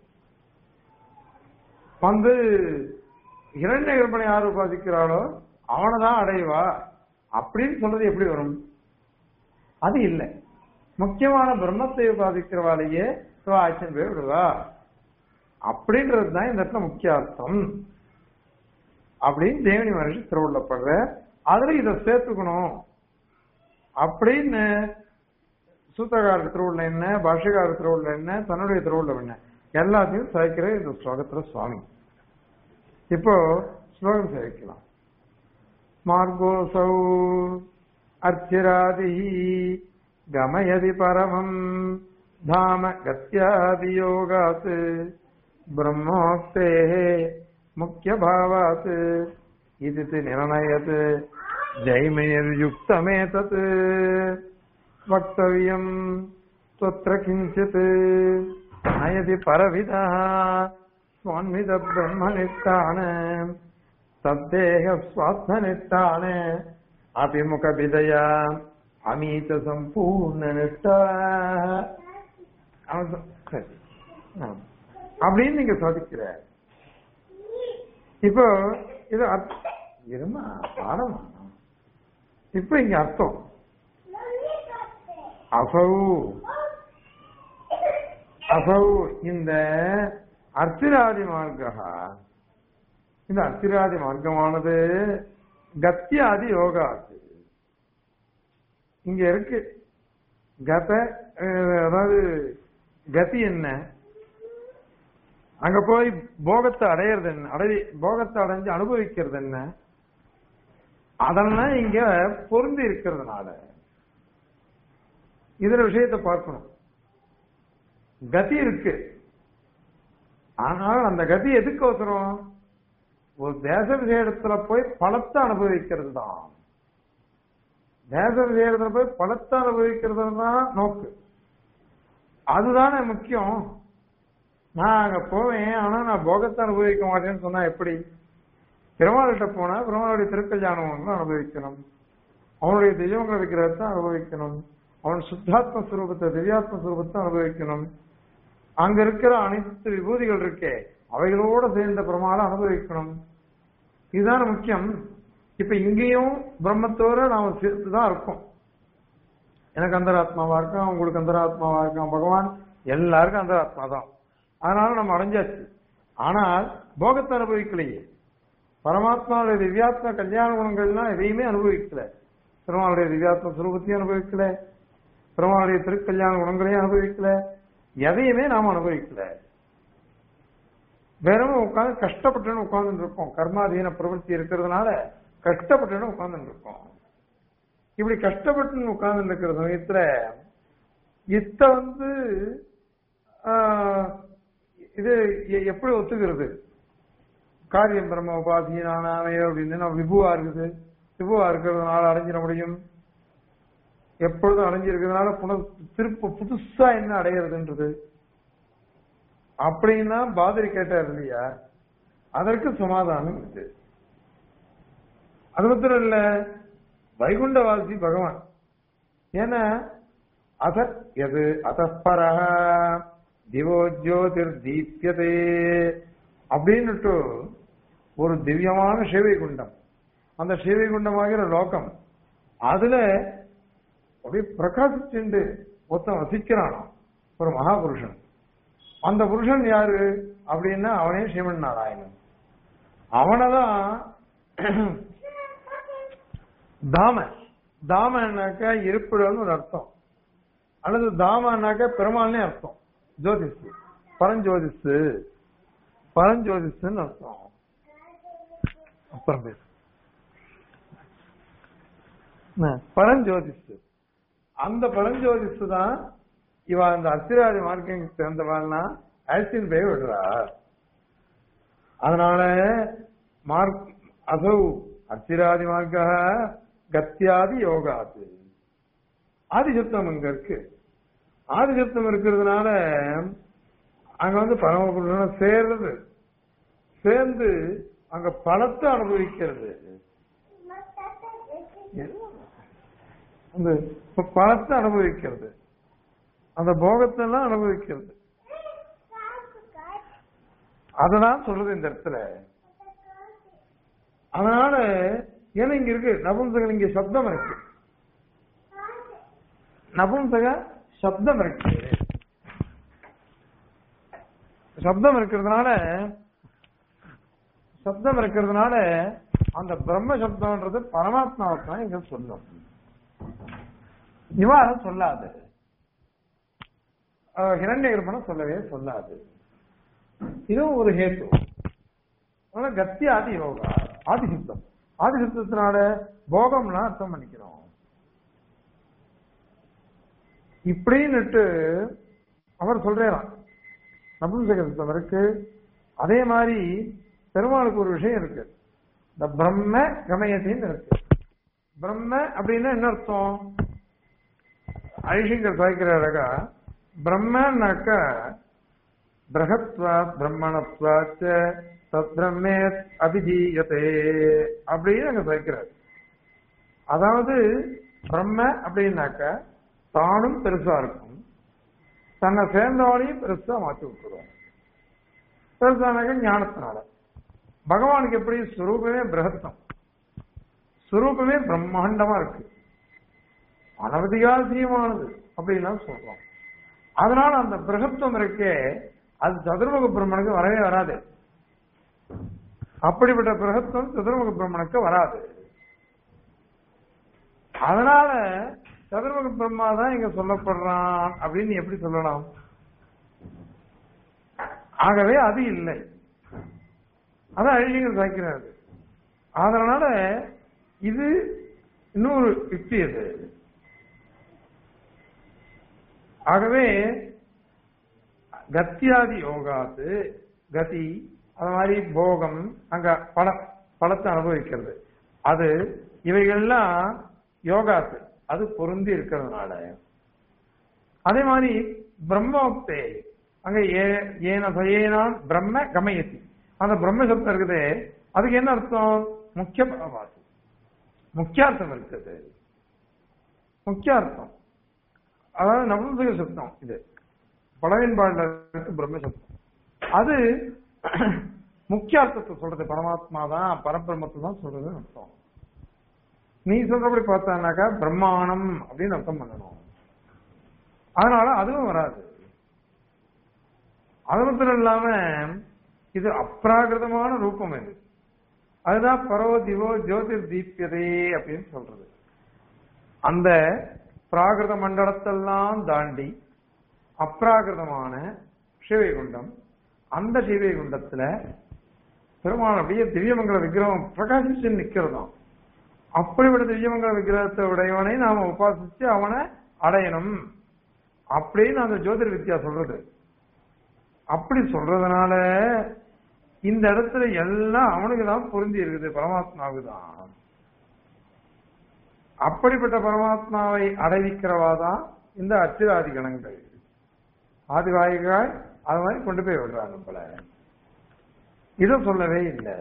வந்து இரண்ய கற்பனை யார் உபாதிக்கிறாளோ அவனை தான் அடைவா அப்படின்னு சொல்றது எப்படி வரும் அது இல்லை முக்கியமான பிரம்மத்தை உபாதிக்கிறவாலேயே ஆச்சன் போய் விடுவா அப்படின்றது தான் இந்த இடத்துல முக்கிய அர்த்தம் அப்படின்னு தேவனி மகர்ஷி திருவுள்ளப்படுற அதுல இதை சேர்த்துக்கணும் அப்படின்னு சூத்திரகார திருவுள்ள என்ன பாஷகார திருவுள்ள என்ன தன்னுடைய திருவுள்ள என்ன எல்லாத்தையும் சேர்க்கிற இந்த ஸ்லோகத்துல சுவாமி இப்போ ஸ்லோகம் சேர்க்கலாம் மார்கோசௌ அர்ச்சிராதி கமயதி பரமம் தாம கத்தியாதியோகாத் பிரம்மோக்தே முக்கிய பாவாத் இது நிர்ணயத் ஜெய்மனிர்யுக்தமேதத் வக்தவியம் त्वत्र किञ्चित् नयति परविदः स्वान्वित ब्रह्मनिष्ठान् तद्देह स्वात्मनिष्ठान् अभिमुखविदया அமீத சம்பூர்ண நிஷ்டா அப்படின்னு நீங்க சாதிக்கிற இப்போ இது இருமா பாடமா இப்ப இங்க அர்த்தம் அசௌ அசௌ இந்த அர்த்திராதி மார்க்கா இந்த அர்த்திராதி மார்க்கமானது கத்தியாதி யோகாது இங்க இருக்கு கத அதாவது கதி என்ன அங்க போய் போகத்தை அடையிறது என்ன அடை போகத்தை அடைஞ்சு அனுபவிக்கிறது என்ன அதெல்லாம் இங்க பொருந்தி இருக்கிறதுனால இதுல விஷயத்தை பார்க்கணும் கதி இருக்கு ஆனால் அந்த கதி எதுக்கு அவசரம் ஒரு தேச விஷயத்துல போய் பலத்தை அனுபவிக்கிறது தான் தேச விஷயத்துல போய் பலத்தை அனுபவிக்கிறது தான் நோக்கு அதுதானே முக்கியம் நான் அங்க போவேன் ஆனா நான் போகத்தை அனுபவிக்க மாட்டேன்னு சொன்னா எப்படி பெருமாள்கிட்ட போனா பெருமாளுடைய திருக்கல்யாணம் அனுபவிக்கணும் அவனுடைய தெய்வங்கள் விக்கிரகத்தை அனுபவிக்கணும் அவன் சுத்தாத்ம சுரூபத்தை திவ்யாத்ம சுரூபத்தை அனுபவிக்கணும் அங்க இருக்கிற அனைத்து விபூதிகள் இருக்கே அவைகளோட சேர்ந்த பெருமாளை அனுபவிக்கணும் இதுதான் முக்கியம் இப்ப இங்கேயும் பிரம்மத்தோட நாம சேர்த்துதான் இருக்கோம் எனக்கு அந்தராத்மாவா இருக்கான் உங்களுக்கு அந்தராத்மாவா இருக்கான் பகவான் எல்லாருக்கும் அந்தராத்மா தான் அதனால நம்ம அடைஞ்சாச்சு ஆனால் போகத்தை அனுபவிக்கலையே பரமாத்மாவுடைய திவ்யாத்ம கல்யாண குணங்கள்லாம் எதையுமே அனுபவிக்கல பெருமாளுடைய திவ்யாத்ம சுரூபத்தையும் அனுபவிக்கல பெருமாளுடைய திருக்கல்யாண குணங்களையும் அனுபவிக்கல எதையுமே நாம் அனுபவிக்கல வெறும் உட்காந்து கஷ்டப்பட்டுன்னு உட்கார்ந்து இருக்கோம் கர்மாதீன பிரவൃத்தி இருக்கிறதுனால கஷ்டப்பட்டுன்னு உட்கார்ந்து இருக்கோம் இப்படி கஷ்டப்பட்டு உட்கார்ந்து இருக்கிற சமயத்துல இத்த வந்து ஆஹ், இது எ- எப்படி ஒத்துக்கிறது காரியம் பிரம்ம உபாசீனானாமே அப்படின்னு நம்ம விபுவா இருக்குது விபுவா இருக்கிறதுனால அடைஞ்சிட முடியும் எப்பொழுதும் அடைஞ்சிருக்கிறதுனால புன திருப்ப புதுசா என்ன அடையிறதுன்றது அப்படின்னா பாதிரி கேட்டார் இல்லையா அதற்கு சமாதானம் இருக்கு அது மாத்திரம் இல்ல வைகுண்டவாசி பகவான் ஏன்னா அத எது அத்தப்பர திவோ ஜோதிர் தீப்யதே அப்படின்னுட்டு ஒரு திவ்யமான சேவை குண்டம் அந்த சேவை குண்டமாகிற லோகம் அதுல அப்படியே பிரகாசிச்சுண்டு ஒருத்தன் வசிக்கிறான் ஒரு மகாபுருஷன் அந்த புருஷன் யாரு அப்படின்னா அவனே சிவன் நாராயணன் அவனதான் தாம தாமன்னாக்க இருப்பிடம்னு ஒரு அர்த்தம் அல்லது தாமன்னாக்க பெருமாள்னே அர்த்தம் ஜோதிஷ் பரஞ்சோதிஷ் பரஞ்சோதிஷன்னு அர்த்தம் அப்புறம் பேசு என்ன, பரஞ்சோதிஷ் அந்த பரஞ்சோதிஷ் தான் இவ அந்த அத்திராதி மார்க்கம் சேர்ந்தவாள்னா ஆக்சின் போய் விடுறா அதனால மார்க் அசௌ அத்திராதி மார்க்க கத்தியாதி யோகாது ஆதிசப்தம் அங்க இருக்கு ஆதிசப்தம் இருக்கிறதுனால அங்க வந்து பரமபுருஷன சேர்றது சேர்ந்து அங்க பலத்தை அனுபவிக்கிறது அந்த பலத்தை அனுபவிக்கிறது அந்த போகத்தை எல்லாம் அனுபவிக்கிறது அததான் சொல்றது இந்த இடத்துல அதனால ஏன்னா இங்க இருக்கு நபும்சகம் இங்க சப்தம் இருக்கு நபும்சக சப்தம் இருக்கு சப்தம் இருக்கிறதுனால சப்தம் இருக்கிறதுனால அந்த பிரம்ம சப்தம்ன்றது பரமாத்மாவை தான் இங்க சொல்லும் நிவாரணம் சொல்லாது ஹிரண்ய கர்ப்பணம் சொல்லவே சொல்லாது இதுவும் ஒரு ஹேத்து ஆனா கத்தி ஆதி யோகா ஆதி சித்தம் ஆதி சித்தத்தினால போகம்னா அர்த்தம் பண்ணிக்கிறோம் இப்படின்னுட்டு அவர் சொல்றாராம் நபும்சக சித்தம் இருக்கு அதே மாதிரி பெருமாளுக்கு ஒரு விஷயம் இருக்கு இந்த பிரம்ம கமயத்தின்னு இருக்கு பிரம்ம அப்படின்னா என்ன அர்த்தம் ஐஷிங்கர் சாய்க்கிறாரகா பிரம்மன்னாக்க பிரகத்வா பிரம்மணத்வாச்ச தத்பிரம்மே அபிஜீயதே அப்படின்னு அங்க சேர்க்கிறார் அதாவது பிரம்ம அப்படின்னாக்க தானும் பெருசா இருக்கும் தன்னை சேர்ந்தவனையும் பெருசா மாற்றி விட்டுருவாங்க பெருசானாக்க ஞானத்தினால பகவானுக்கு எப்படி சுரூபமே பிரகத்தம் சுரூபமே பிரம்மாண்டமா இருக்கு அனவதிகாசியமானது அப்படின்லாம் சொல்றோம் அதனால அந்த பிரகத்துவம் இருக்கே அது சதுர்முக பிரம்மனுக்கு வரவே வராது அப்படிப்பட்ட பிரகத்துவம் சதுர்முக பிரம்மனுக்கு வராது அதனால சதுர்முக பிரம்மா தான் இங்க சொல்லப்படுறான் அப்படின்னு எப்படி சொல்லலாம் ஆகவே அது இல்லை அதான் அழிஞர் சாய்க்கிறாரு அதனால இது இன்னொரு யுக்தி அது ஆகவே கத்தியாதி யோகாத்து கதி அது மாதிரி போகம் அங்க பல பலத்தை அனுபவிக்கிறது அது இவைகள்லாம் யோகாத்து அது பொருந்தி இருக்கிறதுனால அதே மாதிரி பிரம்மோக்தே அங்க ஏ ஏன சயேனான் பிரம்ம கமயத்தி அந்த பிரம்ம சப்தம் இருக்குது அதுக்கு என்ன அர்த்தம் முக்கிய பரவாசி முக்கியார்த்தம் இருக்குது முக்கியார்த்தம் அதாவது நபும்சக சப்தம் இது பழவின்பாடுல இருக்கு பிரம்ம சப்தம் அது முக்கியார்த்தத்தை சொல்றது பரமாத்மா தான் பரபிரம்மத்தை தான் சொல்றதுன்னு அர்த்தம் நீ சொல்றபடி பார்த்தானாக்கா பிரம்மாணம் அப்படின்னு அர்த்தம் பண்ணணும் அதனால அதுவும் வராது அது மாத்திரம் இல்லாம இது அப்ராகிருதமான ரூபம் இது அதுதான் பரவ திவோ ஜோதிர் தீபியதே அப்படின்னு சொல்றது அந்த பிராகிருத மண்டலத்தெல்லாம் தாண்டி அப்ராகிருதமான சிவைகுண்டம் அந்த சிவைகுண்டத்துல பெருமாள் அப்படியே திவ்யமங்கல விக்கிரகம் பிரகாசிச்சு நிக்கிறதாம் அப்படிப்பட்ட திவ்யமங்கல விக்கிரகத்தை உடையவனை நாம உபாசிச்சு அவனை அடையணும் அப்படின்னு அந்த ஜோதிர் வித்யா சொல்றது அப்படி சொல்றதுனால இந்த இடத்துல எல்லாம் அவனுக்கு தான் பொருந்தி இருக்குது பரமாத்மாவுக்கு தான் அப்படிப்பட்ட பரமாத்மாவை அடைவிக்கிறவாதான் இந்த அச்சிராதி கணங்கள் ஆதிவாயிகள் அது மாதிரி கொண்டு போய் விடுறாங்க போல இதை சொல்லவே இல்லை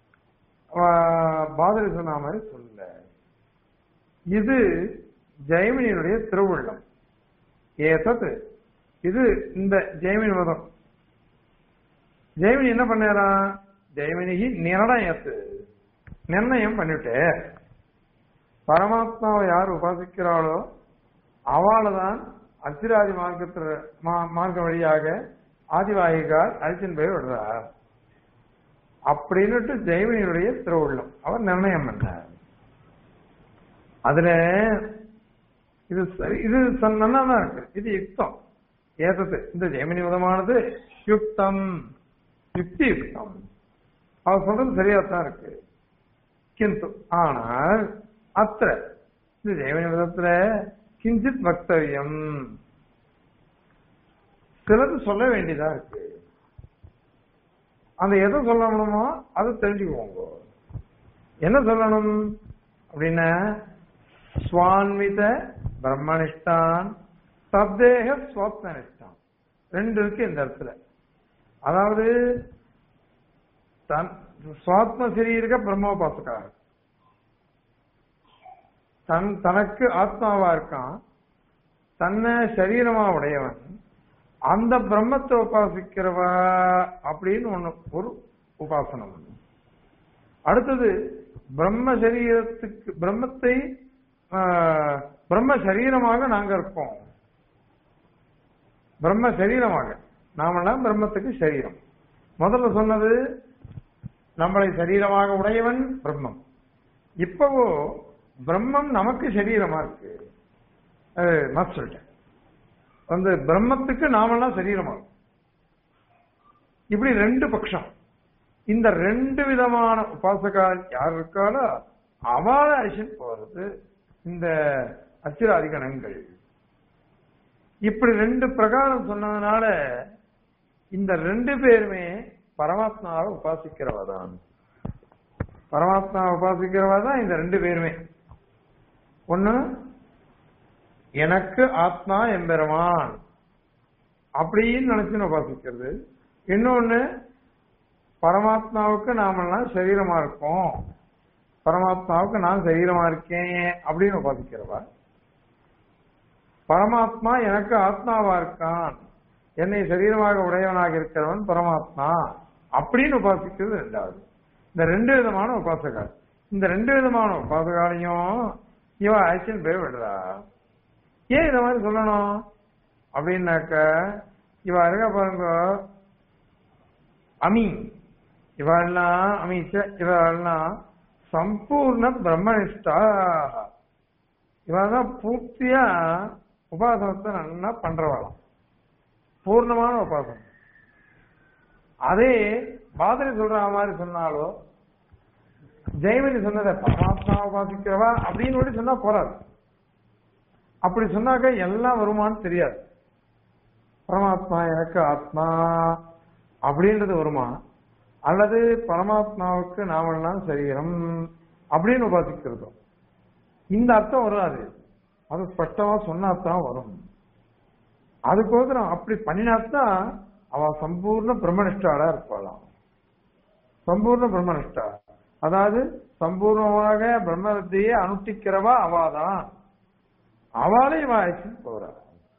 பாதரி சொன்ன மாதிரி சொல்லல இது ஜெயமினியுடைய திருவுள்ளம் ஏதது இது இந்த ஜெயமினி மதம் ஜெயமினி என்ன பண்ணாராம் ஜெயமினிக்கு நிர்ணயத்து நிர்ணயம் பண்ணிவிட்டு பரமாத்மாவை யார் உபாசிக்கிறாளோ அவளை தான் அச்சிராதி மார்க்கத்துல மார்க்க வழியாக ஆதிவாகிகார் அழிச்சின் போய் விடுறார் அப்படின்னுட்டு ஜெயமினியுடைய திருவுள்ளம் அவர் நிர்ணயம் பண்ணார் அதுல இது சரி இது நல்லா தான் இருக்கு இது யுக்தம் ஏதது இந்த ஜெயமினி மதமானது யுக்தம் யுக்தி யுக்தம் அவர் சொல்றது சரியா தான் இருக்கு கிந்து ஆனால் அத்த இந்த ஜெயமினி மதத்துல கிஞ்சித் வக்தவியம் சிலது சொல்ல வேண்டியதா இருக்கு அந்த எதை சொல்லணுமோ அதை தெரிஞ்சுக்குவோங்க என்ன சொல்லணும் அப்படின்னா சுவான்வித பிரம்மனிஷ்டான் சப்தேக சுவாத்மனிஷ்டான் ரெண்டு இருக்கு இந்த இடத்துல அதாவது தன் சுவாத்ம சரீரக பிரம்மோபாசக்காக தன் தனக்கு ஆத்மாவா இருக்கான் தன்னை சரீரமா உடையவன் அந்த பிரம்மத்தை உபாசிக்கிறவா அப்படின்னு ஒண்ணு ஒரு உபாசனம் அடுத்தது பிரம்ம சரீரத்துக்கு பிரம்மத்தை பிரம்ம சரீரமாக நாங்க இருக்கோம் பிரம்ம சரீரமாக நாமெல்லாம் பிரம்மத்துக்கு சரீரம் முதல்ல சொன்னது நம்மளை சரீரமாக உடையவன் பிரம்மம் இப்பவோ பிரம்மம் நமக்கு சரீரமா இருக்கு நான் சொல்லிட்டேன் வந்து பிரம்மத்துக்கு நாமெல்லாம் சரீரமா இப்படி ரெண்டு பட்சம் இந்த ரெண்டு விதமான உபாசகால் யார் இருக்காளோ அவள அரிசன் போறது இந்த அச்சிராதி கணங்கள் இப்படி ரெண்டு பிரகாரம் சொன்னதுனால இந்த ரெண்டு பேருமே பரமாத்மாவை உபாசிக்கிறவா தான் பரமாத்மாவை உபாசிக்கிறவா தான் இந்த ரெண்டு பேருமே ஒண்ணு எனக்கு ஆத்மா எம்பெருமான் அப்படின்னு நினைச்சு உபாசிக்கிறது இன்னொன்னு பரமாத்மாவுக்கு நாமெல்லாம் சரீரமா இருக்கோம் பரமாத்மாவுக்கு நான் சரீரமா இருக்கேன் அப்படின்னு உபாசிக்கிறவா பரமாத்மா எனக்கு ஆத்மாவா இருக்கான் என்னை சரீரமாக உடையவனாக இருக்கிறவன் பரமாத்மா அப்படின்னு உபாசிக்கிறது ரெண்டாவது இந்த ரெண்டு விதமான உபாசகால் இந்த ரெண்டு விதமான உபாசகாலையும் இவன் ஆக்ஷன் போய் விடுறா ஏன் இத மாதிரி சொல்லணும் அப்படின்னாக்க இவ இருக்க பாருங்க அமி இவெல்லாம் அமீச்ச இவெல்லாம் சம்பூர்ண பிரம்மனிஷ்டா இவதான் பூர்த்தியா உபாசனத்தை நல்லா பண்றவாளாம் பூர்ணமான உபாசனம் அதே பாதரி சொல்ற மாதிரி சொன்னாலோ ஜெயமணி சொன்னதை பரமாத்மா உபாசிக்கிறவா அப்படின்னு சொல்லி சொன்னா போறாது அப்படி சொன்னாக்க எல்லாம் வருமானு தெரியாது பரமாத்மா எனக்கு ஆத்மா அப்படின்றது வருமா அல்லது பரமாத்மாவுக்கு நாமெல்லாம் சரீரம் அப்படின்னு உபாசிக்கிறதோ இந்த அர்த்தம் வராது அது ஸ்பஷ்டமா சொன்னாத்தான் வரும் அதுக்கோசரம் அப்படி பண்ணினாத்தான் அவ சம்பூர்ண பிரம்மனிஷ்டாளா இருப்பாளாம் சம்பூர்ண பிரம்மனிஷ்டா அதாவது சம்பூர்ணமாக பிரம்ம வித்தியை அனுஷ்டிக்கிறவா அவாதான் அவளே இவ அழைச்சிட்டு போறா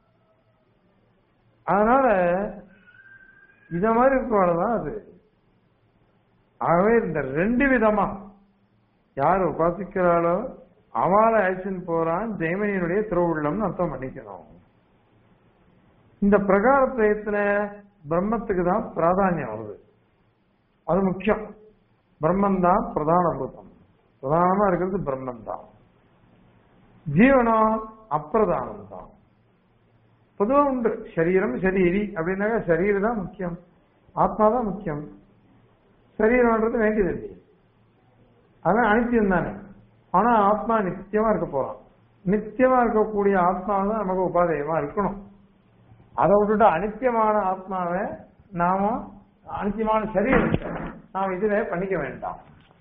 அதனால இத மாதிரி இருக்கிறவளதான் அது ஆகவே இந்த ரெண்டு விதமா யார் உபாசிக்கிறாளோ அவளை அழைச்சின்னு போறான் ஜெயமனியனுடைய திருவுள்ளம்னு அர்த்தம் பண்ணிக்கணும் இந்த பிரகார பிரயத்துல பிரம்மத்துக்கு தான் பிராதானியம் வருது அது முக்கியம் பிரம்மன் தான் பிரதான பூதம் பிரதானமா இருக்கிறது பிரம்மன் தான் ஜீவனம் அப்பிரதானம் தான் பொதுவா உண்டு சரீரம் சரீரி அப்படின்னாக்க சரீரம் தான் முக்கியம் ஆத்மா தான் முக்கியம் சரீரம்ன்றது வேண்டியதில்லை அதான் அனித்தியம் தானே ஆனா ஆத்மா நித்தியமா இருக்க போறான் நித்தியமா இருக்கக்கூடிய ஆத்மா தான் நமக்கு உபாதேயமா இருக்கணும் அதை விட்டுட்டு அனித்தியமான ஆத்மாவை நாம அனித்தியமான சரீரத்தை நாம் இதுல பண்ணிக்க வேண்டாம்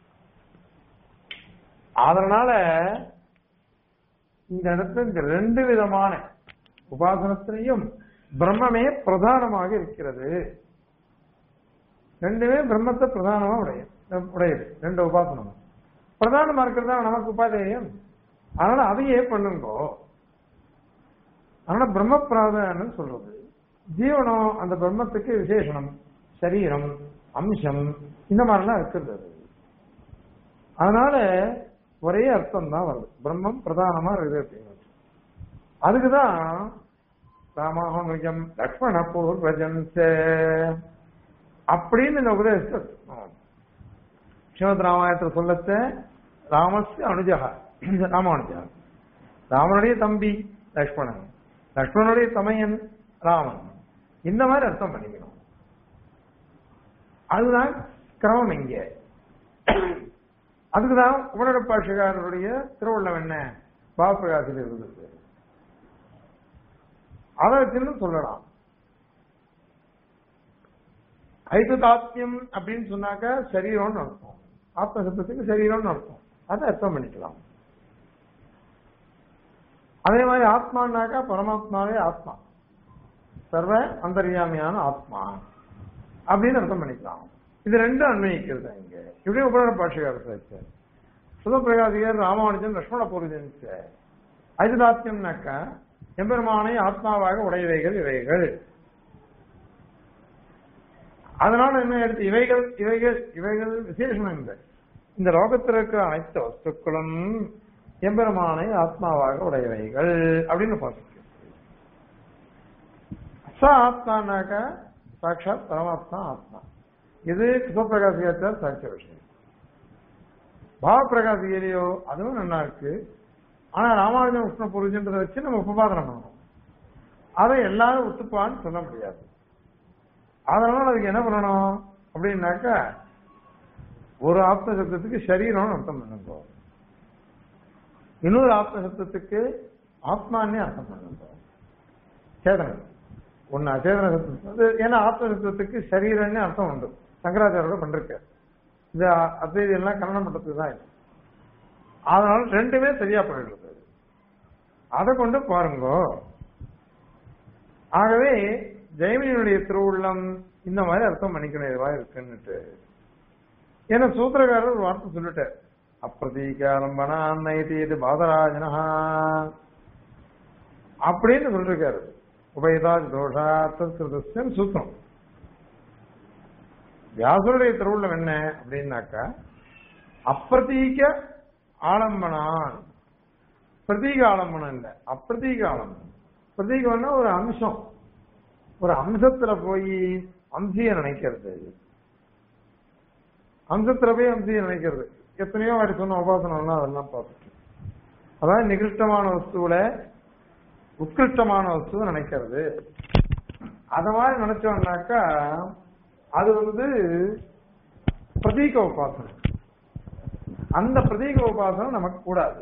அதனால இந்த இடத்துல இந்த ரெண்டு விதமான உபாசனத்திலையும் பிரம்மமே பிரதானமாக இருக்கிறது ரெண்டுமே பிரம்மத்தை பிரதானமா உடைய உடையது ரெண்டு உபாசனம் பிரதானமா இருக்கிறது தான் நமக்கு உபாதேயம் அதனால அதையே பண்ணுங்கோ அதனால பிரம்ம பிராதானம் சொல்றது ஜீவனம் அந்த பிரம்மத்துக்கு விசேஷனம் சரீரம் அம்சம் இந்த மாதிரிலாம் இருக்கிறது அது அதனால ஒரே அர்த்தம் தான் வருது பிரம்மம் பிரதானமா இருக்குது அப்படிங்கிறது அதுக்குதான் ராமாஹம் லக்ஷ்மண பூர்வஜன்ச அப்படின்னு இந்த உபதேசத்தை ஸ்ரீமத் ராமாயணத்தில் சொல்லத்த ராமஸ்ய அனுஜகா ராமானுஜா ராமனுடைய தம்பி லக்ஷ்மணன் லக்ஷ்மணனுடைய தமையன் ராமன் இந்த மாதிரி அர்த்தம் பண்ணிக்கணும் அதுதான் கிரமம் இங்க அதுக்குதான் உபநட பாஷகாரருடைய திருவள்ளம் என்ன பாவப்பிரகாசில் இருந்தது அதை வச்சுன்னு சொல்லலாம் ஐததாத்மியம் அப்படின்னு சொன்னாக்க சரீரம்னு அர்த்தம் ஆத்மசப்தத்துக்கு சரீரம்னு அர்த்தம் அதை அர்த்தம் பண்ணிக்கலாம் அதே மாதிரி ஆத்மானாக்கா பரமாத்மாவே ஆத்மா சர்வ அந்தர்யாமியான ஆத்மா அப்படின்னு அர்த்தம் பண்ணிக்கலாம் இது ரெண்டும் அன்வயிக்கிறது இங்க இப்படி உபநட பாஷகாரர் சார் சுதப்பிரகாசிகர் ராமானுஜன் லட்சுமண பூர்வஜன் ஐததாத்மியம்னாக்கா எம்பெருமானை ஆத்மாவாக உடையவைகள் இவைகள் அதனால என்ன எடுத்து இவைகள் இவைகள் இவைகள் விசேஷம் இல்லை இந்த லோகத்தில் இருக்கிற அனைத்து வஸ்துக்களும் எம்பெருமானை ஆத்மாவாக உடையவைகள் அப்படின்னு பார்த்து ச ஆத்மானாக்க சாட்சாத் பரமாத்மா ஆத்மா இது சிவபிரகாசியாச்சார் சாட்சிய விஷயம் பாவப்பிரகாசிகரையோ அதுவும் நல்லா இருக்கு ஆனா ராமானுஜன் உஷ்ண புரிஜன்றதை வச்சு நம்ம உபபாதனம் பண்ணணும் அதை எல்லாரும் ஒத்துப்பான்னு சொல்ல முடியாது அதனால அதுக்கு என்ன பண்ணணும் அப்படின்னாக்கா ஒரு ஆத்ம சப்தத்துக்கு சரீரம்னு அர்த்தம் பண்ணுங்க இன்னொரு ஆத்ம சப்தத்துக்கு ஆத்மானே அர்த்தம் பண்ணுங்க சேதனம் ஒன்னு அச்சேதன சப்தம் ஏன்னா ஆத்ம சப்தத்துக்கு சரீரம்னு அர்த்தம் உண்டு சங்கராச்சாரோட பண்றாரு இந்த அத்வைதி எல்லாம் கன்னடம் பண்றதுக்கு தான் இது அதனால ரெண்டுமே சரியா போயிடுறது அதை கொண்டு பாருங்க ஆகவே ஜெயமினியுடைய திருவுள்ளம் இந்த மாதிரி அர்த்தம் பண்ணிக்கணும் இதுவா இருக்குன்னுட்டு ஏன்னா சூத்திரக்காரர் ஒரு வார்த்தை சொல்லிட்டார் அப்பிரதீகாரம்பனா அன்னைதி இது பாதராஜனா அப்படின்னு சொல்லிருக்காரு உபயதாஜ் தோஷா தத்கிருதஸ்யன் சூத்திரம் வியாசருடைய திருவுள்ளம் என்ன அப்படின்னாக்கா அப்பிரதீக ஆலம்பனான் பிரதீக ஆலம்பனம் இல்ல அப்பிரதீக ஆலம்பனம் பிரதீகம்னா ஒரு அம்சம் ஒரு அம்சத்துல போய் அம்சிய நினைக்கிறது அம்சத்துல போய் அம்சிய நினைக்கிறது எத்தனையோ வாட்டி சொன்ன உபாசனம்லாம் அதெல்லாம் பார்த்துட்டு அதாவது நிகிருஷ்டமான வஸ்துவில உத்கிருஷ்டமான வஸ்துவை நினைக்கிறது அத மாதிரி நினைச்சோம்னாக்கா அது வந்து பிரதீக உபாசனை அந்த பிரதீக உபாசனை நமக்கு கூடாது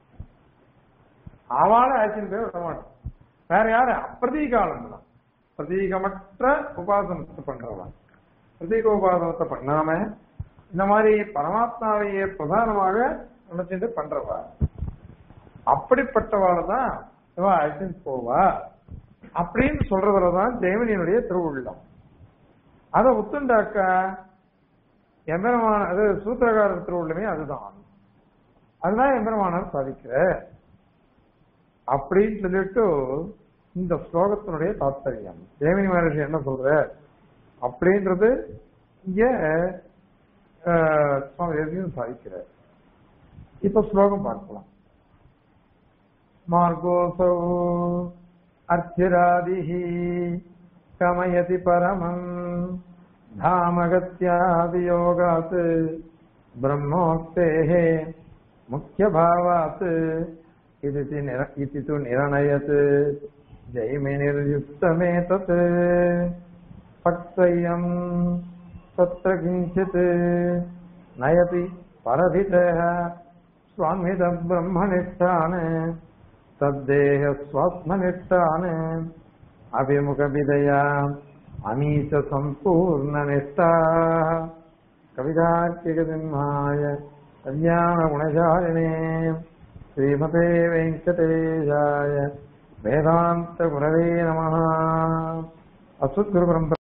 அவளை ஆக்சின் பேர் விட மாட்டோம் வேற யாரு அப்பிரதீகாலம் தான் பிரதீகமற்ற உபாசனத்தை பண்றவன் பிரதீக உபாசனத்தை பண்ணாம இந்த மாதிரி பரமாத்மாவையே பிரதானமாக நினைச்சிட்டு பண்றவா அப்படிப்பட்டவாள் தான் இவ அழைச்சிட்டு போவா அப்படின்னு சொல்றதுலதான் தேவனியனுடைய திருவுள்ளம் அதை ஒத்துண்டாக்க எம்பெருமான அது சூத்திரகார திருவுள்ளமே அதுதான் அதுதான் எம்பெருமானார் சாதிக்கிற அப்படின்னு சொல்லிட்டு இந்த ஸ்லோகத்தினுடைய தாத்பரியம் தேவினி மகர்ஷி என்ன சொல்ற அப்படின்றது இங்க ஆஹ், சுவாமி தேசிகன் சாதிக்கிறார் இப்ப ஸ்லோகம் பார்க்கலாம் மார்கோசௌ அர்ச்சிராதிः கமயதி பரமம் धामगत्यादियोगात् ब्रह्मोक्तेः मुख्यभावात् इति ति निर- इति तु निरणयत् जैमिनिर्युक्तमेतत् पक्वयम् तत्र किञ्चित् नयति परभितः स्वान्वितब्रह्मनिष्ठान् तद्देह स्वात्मनिष्ठान् अभिमुखविदया अमीश सम्पूर्णनिष्ठा कवितार्किकसिंहाय कल्याणगुणशालिने श्रीमते वेङ्कटेशाय वेदान्तगुरवे नमः अस्मद्गुरुपरम्परा